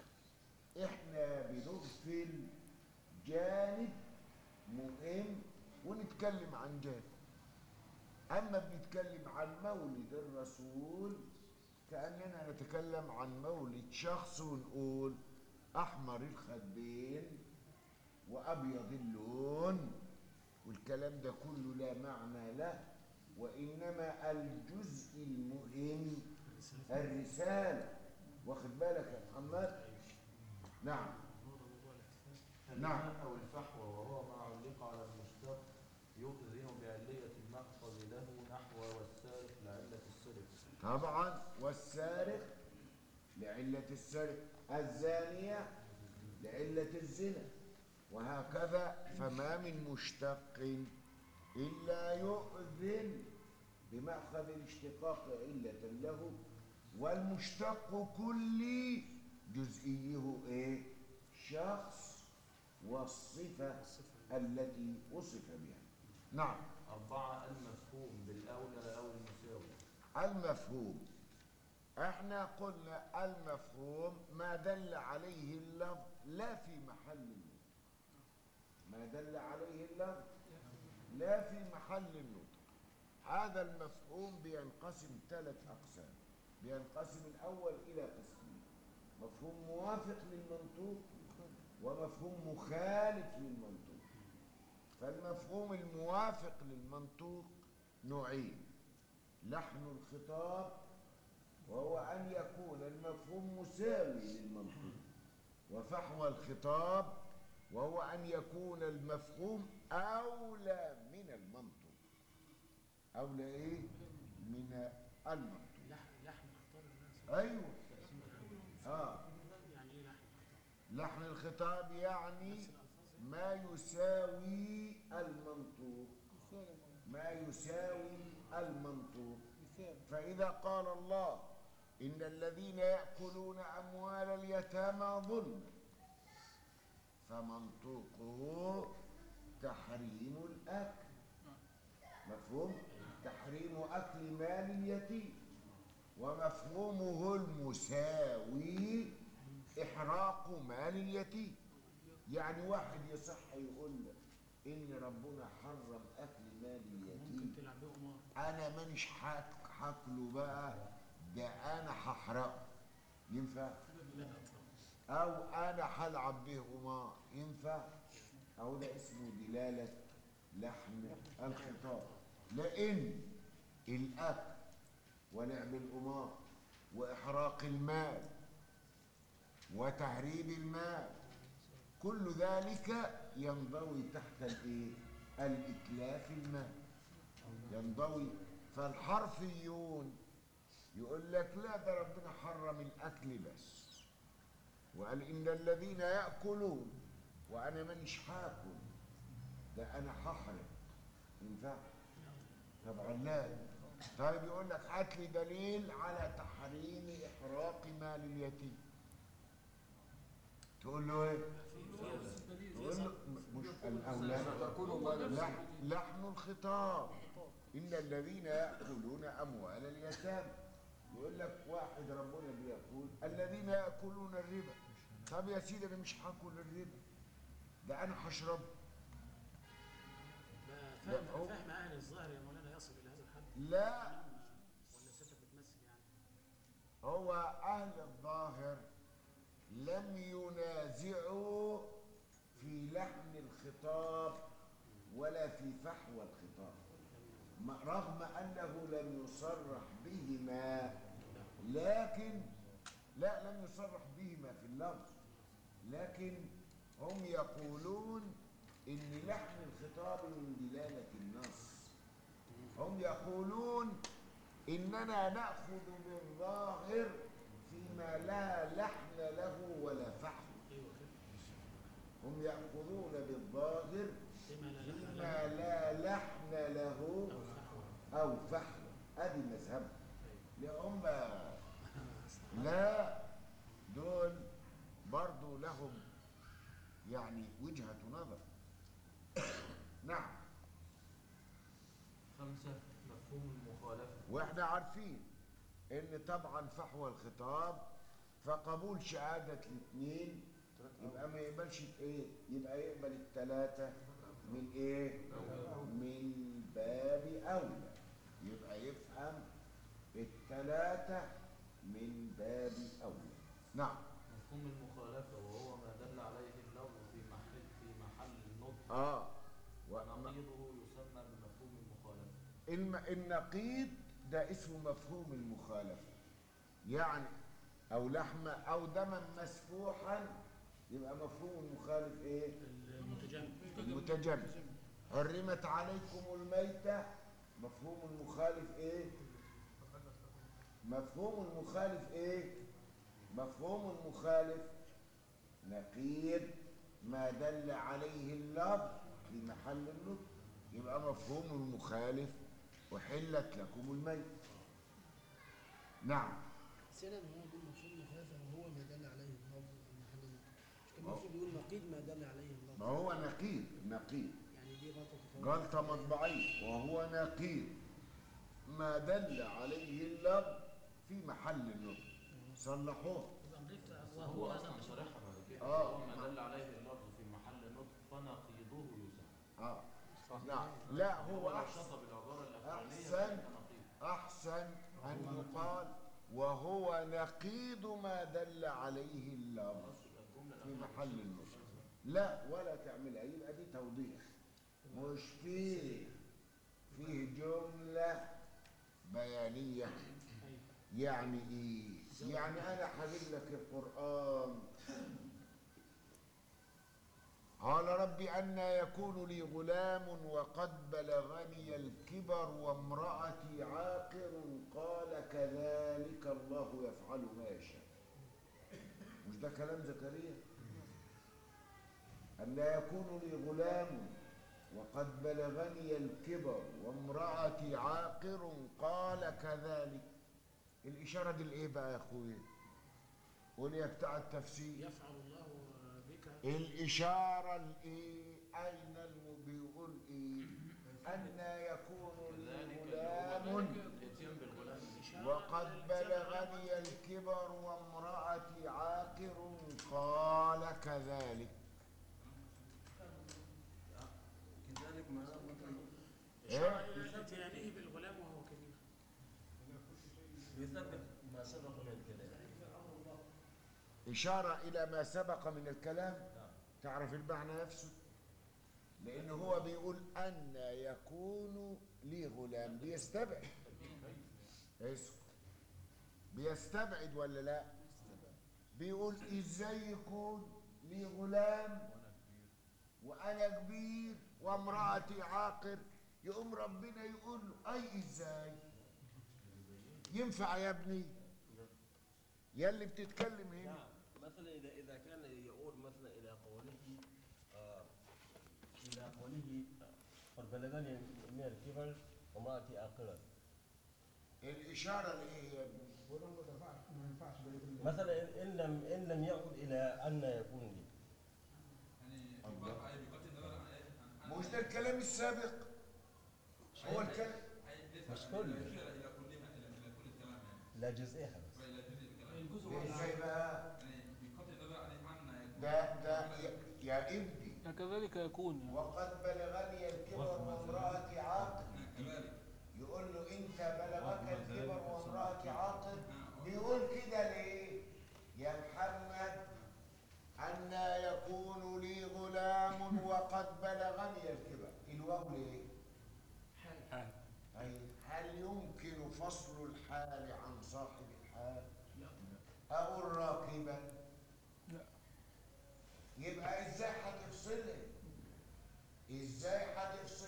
إحنا بنغفل جانب مهم ونتكلم عن جانب أما بنتكلم عن مولد الرسول كأننا نتكلم عن مولد شخص ونقول أحمر الخدين وأبيض اللون والكلام ده كله لا معنى له وإنما الجزء المهم الرسالة واخد بالك يا محمد نعم نعم. الإمام أو الفحوى وهو ما علق على المشتق يؤذن بعلية المأخذ له نحو والسارق لعلة السرقة طبعا والسارق لعلة السرقة الزانية لعلة الزنا وهكذا فما من مشتق إلا يؤذن بمأخذ الاشتقاق علة له والمشتق كلي جزئيه ايه شخص والصفة التي وصف بها نعم أربعة المفهوم بالأولى أو المساوي المفهوم احنا قلنا المفهوم ما دل عليه اللفظ لا في محل النطق ما دل عليه اللفظ لا في محل النطق هذا المفهوم بينقسم ثلاث اقسام بينقسم الاول الى قسمين مفهوم موافق للمنطوق ومفهوم مخالف للمنطوق فالمفهوم الموافق للمنطوق نوعين لحن الخطاب وهو أن يكون المفهوم مساوي للمنطوق وفحوى الخطاب وهو أن يكون المفهوم أولى من المنطوق أولى إيه؟ من المنطوق لحن لحن اختار الناس أيوه آه يعني ايه لحن لحن الخطاب يعني ما يساوي المنطوق ما يساوي المنطوق مثال فإذا قال الله إن الذين يأكلون أموال اليتامى ظلما فمنطوقه تحريم الأكل مفهوم؟ تحريم أكل مال اليتيم ومفهومه المساوي إحراق مال اليتيم يعني واحد يصح يقول لك إن ربنا حرم أكل مال اليتيم ممكن تلعب بيه قمار انا مانيش حاك- هاكله بقى ده انا هحرقه ينفع لا اطلاق او انا هلعب به قمار ينفع او ده اسمه دلاله لحن الخطاب لان الاكل ولعب القمار واحراق المال وتهريب المال كل ذلك ينضوي تحت الايه الاتلاف المال ينضوي فالحرفيون يقول لك لا ده ربنا حرم الاكل بس وقال إن الذين يأكلون وأنا مانيش هاكل ده أنا هحرق ينفع؟ طبعا لا طيب يقول لك هات لي دليل على تحريم إحراق مال اليتيم تقول له ايه؟ تقول له مش الأولاد لحن, لحن الخطاب إن الذين يأكلون أموال اليتامى يقول لك واحد ربنا بيقول الذين يأكلون الربا طب يا سيدي أنا مش هاكل الربا ده أنا هشربه ما لا، فهم هو- فهم اهل الظاهر يا مولانا يصل الى هذا الحد لا ولا ستة بتمثل يعني هو أهل الظاهر لم ينازعوا في لحن الخطاب ولا في فحوى الخطاب ما- رغم أنه لم يصرح بهما لكن لا لم يصرح بهما في اللفظ لكن هم يقولون إن لحن الخطاب من دلالة النص هم يقولون إننا نأخذ بالظاهر فيما لا لحن له ولا فحم هم يأخذون بالظاهر فيما لا لحن له أو فحم أدي مذهب لهم لا دول برضو لهم يعني وجهة نظر نعم خمسة مفهوم المخالفة واحنا عارفين ان طبعا فحوى الخطاب فقبول شهادة الاثنين يبقى ما يقبلش ايه يبقى يقبل الثلاثة من ايه من باب اولى يبقى يفهم الثلاثة من باب اولى نعم مفهوم المخالفة وهو ما دل عليه اللفظ في محل في محل النطق اه ونقيضه يسمى بمفهوم المخالفة الم... النقيض ده اسمه مفهوم المخالفة يعني أو لحمة أو دما مسفوحا يبقى مفهوم المخالف إيه؟ المتجمد المتجمد حرمت عليكم الميتة مفهوم المخالف إيه؟ مفهوم المخالف إيه؟ مفهوم المخالف نقيض ما دل عليه اللفظ في محل النطق يبقى مفهوم المخالف وحلت لكم الميت نعم سنة ان هو يقول مفهوم مخالفة وهو ما دل عليه اللفظ في محل النطق مش كان ما هو- المفروض يقول نقيض ما دل عليه اللفظ ما هو نقيض نقيض يعني دي غلطة تفاوت. غلطة مطبعية وهو نقيض ما دل عليه اللفظ في محل النطق صلحوه وهو أصلا صريحة بعد كده آه. وهو ما دل عليه اللفظ في محل النطق فنقيضه يسمى اه نعم لا هو لو أحسن شطب العبارة الأخرانية أحسن فيبقى نقيض أحسن أن يقال وهو نقيض ما دل عليه اللفظ في محل النص لا ولا تعملها يبقى دي توضيح مش فيه فيه جملة بيانية يعني ايه يعني انا هجيب لك القرآن قال رب أن يكون لي غلام وقد بلغني الكبر وامرأتي عاقر قال كذلك الله يفعل ما يشاء مش ده كلام زكريا أن يكون لي غلام وقد بلغني الكبر وامرأتي عاقر قال كذلك الإشارة دي لإيه بقى يا أخويا قول يا بتاع التفسير يفعل الله بك الإشارة لإيه أين الم... بيقول إيه أن يكون لي غلام الاتيان بالغلام وقد بلغني الكبر وامرأتي عاقر قال كذلك كذلك ما مثلا إشارة إلى إتيانه بالغلام وهو كبير يثبت ما سبق من الكلام إشارة إلى ما سبق من الكلام تعرف المعنى نفسه لأن هو بيقول أن يكون لي غلام بيستبعد اسمه بيستبعد ولا لا بيقول إزاي يكون لي غلام وأنا كبير وامرأتي عاقر يقوم ربنا يقول له أي إزاي ينفع يا ابني يا اللي بتتكلم هنا مثلا إذا إذا كان يقول مثلا إلى قوله آه إلى قوله آه، قد بلغني من الكبر وامرأتي آخرة الإشارة اللي هي يا ابني ولو ما دفعش ما ينفعش بقية المال. مثلا إن- إن لم إن لم يعد إلى أن يكون لي مش ده الكلام السابق هو الكلام مش كل لا جزئها بس ازاي بقى ده ده يا- يا ابني كذلك يكون يعني. وقد بلغني الكبر وامرأتي عاقل يقول له انت بلغك الكبر وامرأتي عاقل بيقول كده ليه يا محمد أن يكون لي غلام وقد بلغني الكبر الواو ليه حال أي هل يمكن فصل الحال عن صاحب الحال أقول راكبا لا. يبقى ازاي هتفصلها ازاي هتفصلها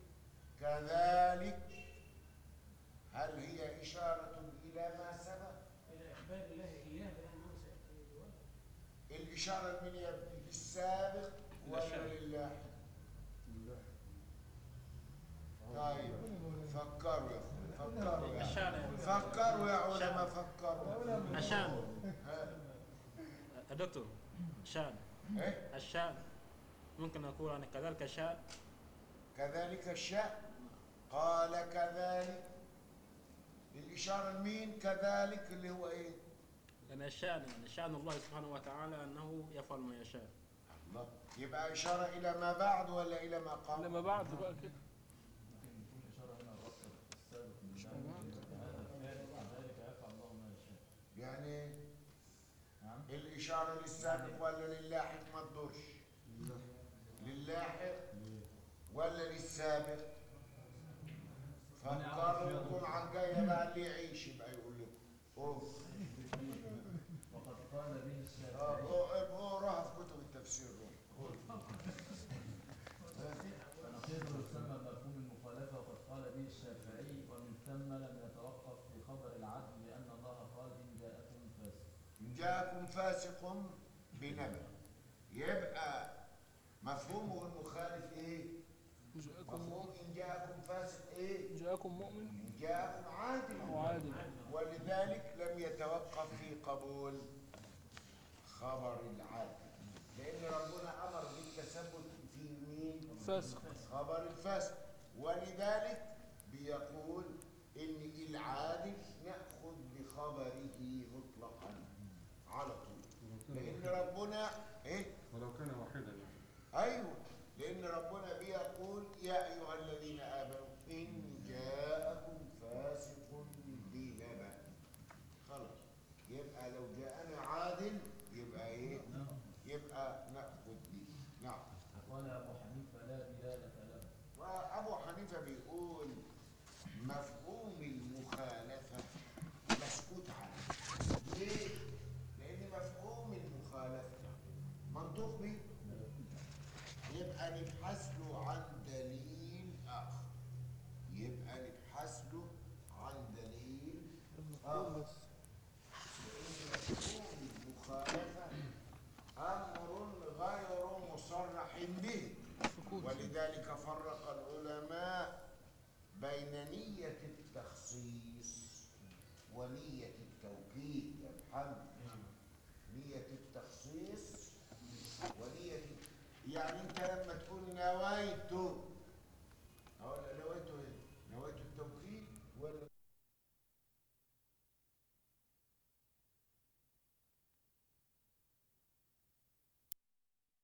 كذلك هل هي إشارة إلى ما سبق إلى إخبار الله إياه بأنه سيأتي الولد. الإشارة من يبني للسابق ولا للاحق طيب فكروا يا أخوان، فكروا يا عشان فكروا يا علماء فكروا عشان ها. يا دكتور شان إيه؟ الشان ممكن أقول أنا كذلك شان كذلك الشأن قال كذلك الإشارة لمين كذلك اللي هو إيه لأن الشان يعني شأن الله سبحانه وتعالى أنه يفعل ما يشاء الله يبقى إشارة إلى ما بعد ولا إلى ما قبل لما بعد بقى كده ممكن يكون إشارة هنا الربط السابق من مش بعد. معنى. هذا الفعل كذلك يفعل الله ما يشاء يعني نعم الإشارة للسابق ولا للاحق ما تدورش للاحق ولا للسابق فكروا لكم عن جاية بقى اللي يعيش يبقى يقول لكم أوف وقد قال به آه، الشافعي ابقوا ابقوا اقراها في كتب التفسير روح. فنقيض يسمى بمفهوم المخالفة وقد قال به الشافعي ومن ثم لم يتوقف في خبر العدل لأن الله قال إن جاءكم فاسق إن جاءكم فاسق بنبأ يبقى مفهومه المخالف ايه؟ جاءكم مفهوم إن جاءكم فاسق ايه؟ جاءكم مؤمن إن جاءكم عادل أو عادل ولذلك لم يتوقف في قبول خبر العادل لأن ربنا أمر بالتثبت في مين؟ فاسق خبر الفاسق ولذلك بيقول إن العادل نأخذ بخبره مطلقا على طول لأن ربنا إيه؟ ولو كان واحدا يعني أيوه لأن ربنا بيقول يا أيها الذين آمنوا إن جاءكم فاسق بنبأ خلاص يبقى لو جاءنا عادل يبقى إيه؟ يبقى نأخذ به نعم قال أبو حنيفة لا دلالة له وأبو حنيفة بيقول مفهوم المخالفة مسكوت عنه ليه؟ لأن مفهوم المخالفة منطوق به يبقى نبحث له عن دليل آخر يبقى نبحث له عن دليل آخر لأن مفهوم المخالفة أمر غير مصرح به ولذلك فرق العلماء بين نية التخصيص ونية التوكيد يا محمد نية التخصيص ونية يعني انت لما تقول نويت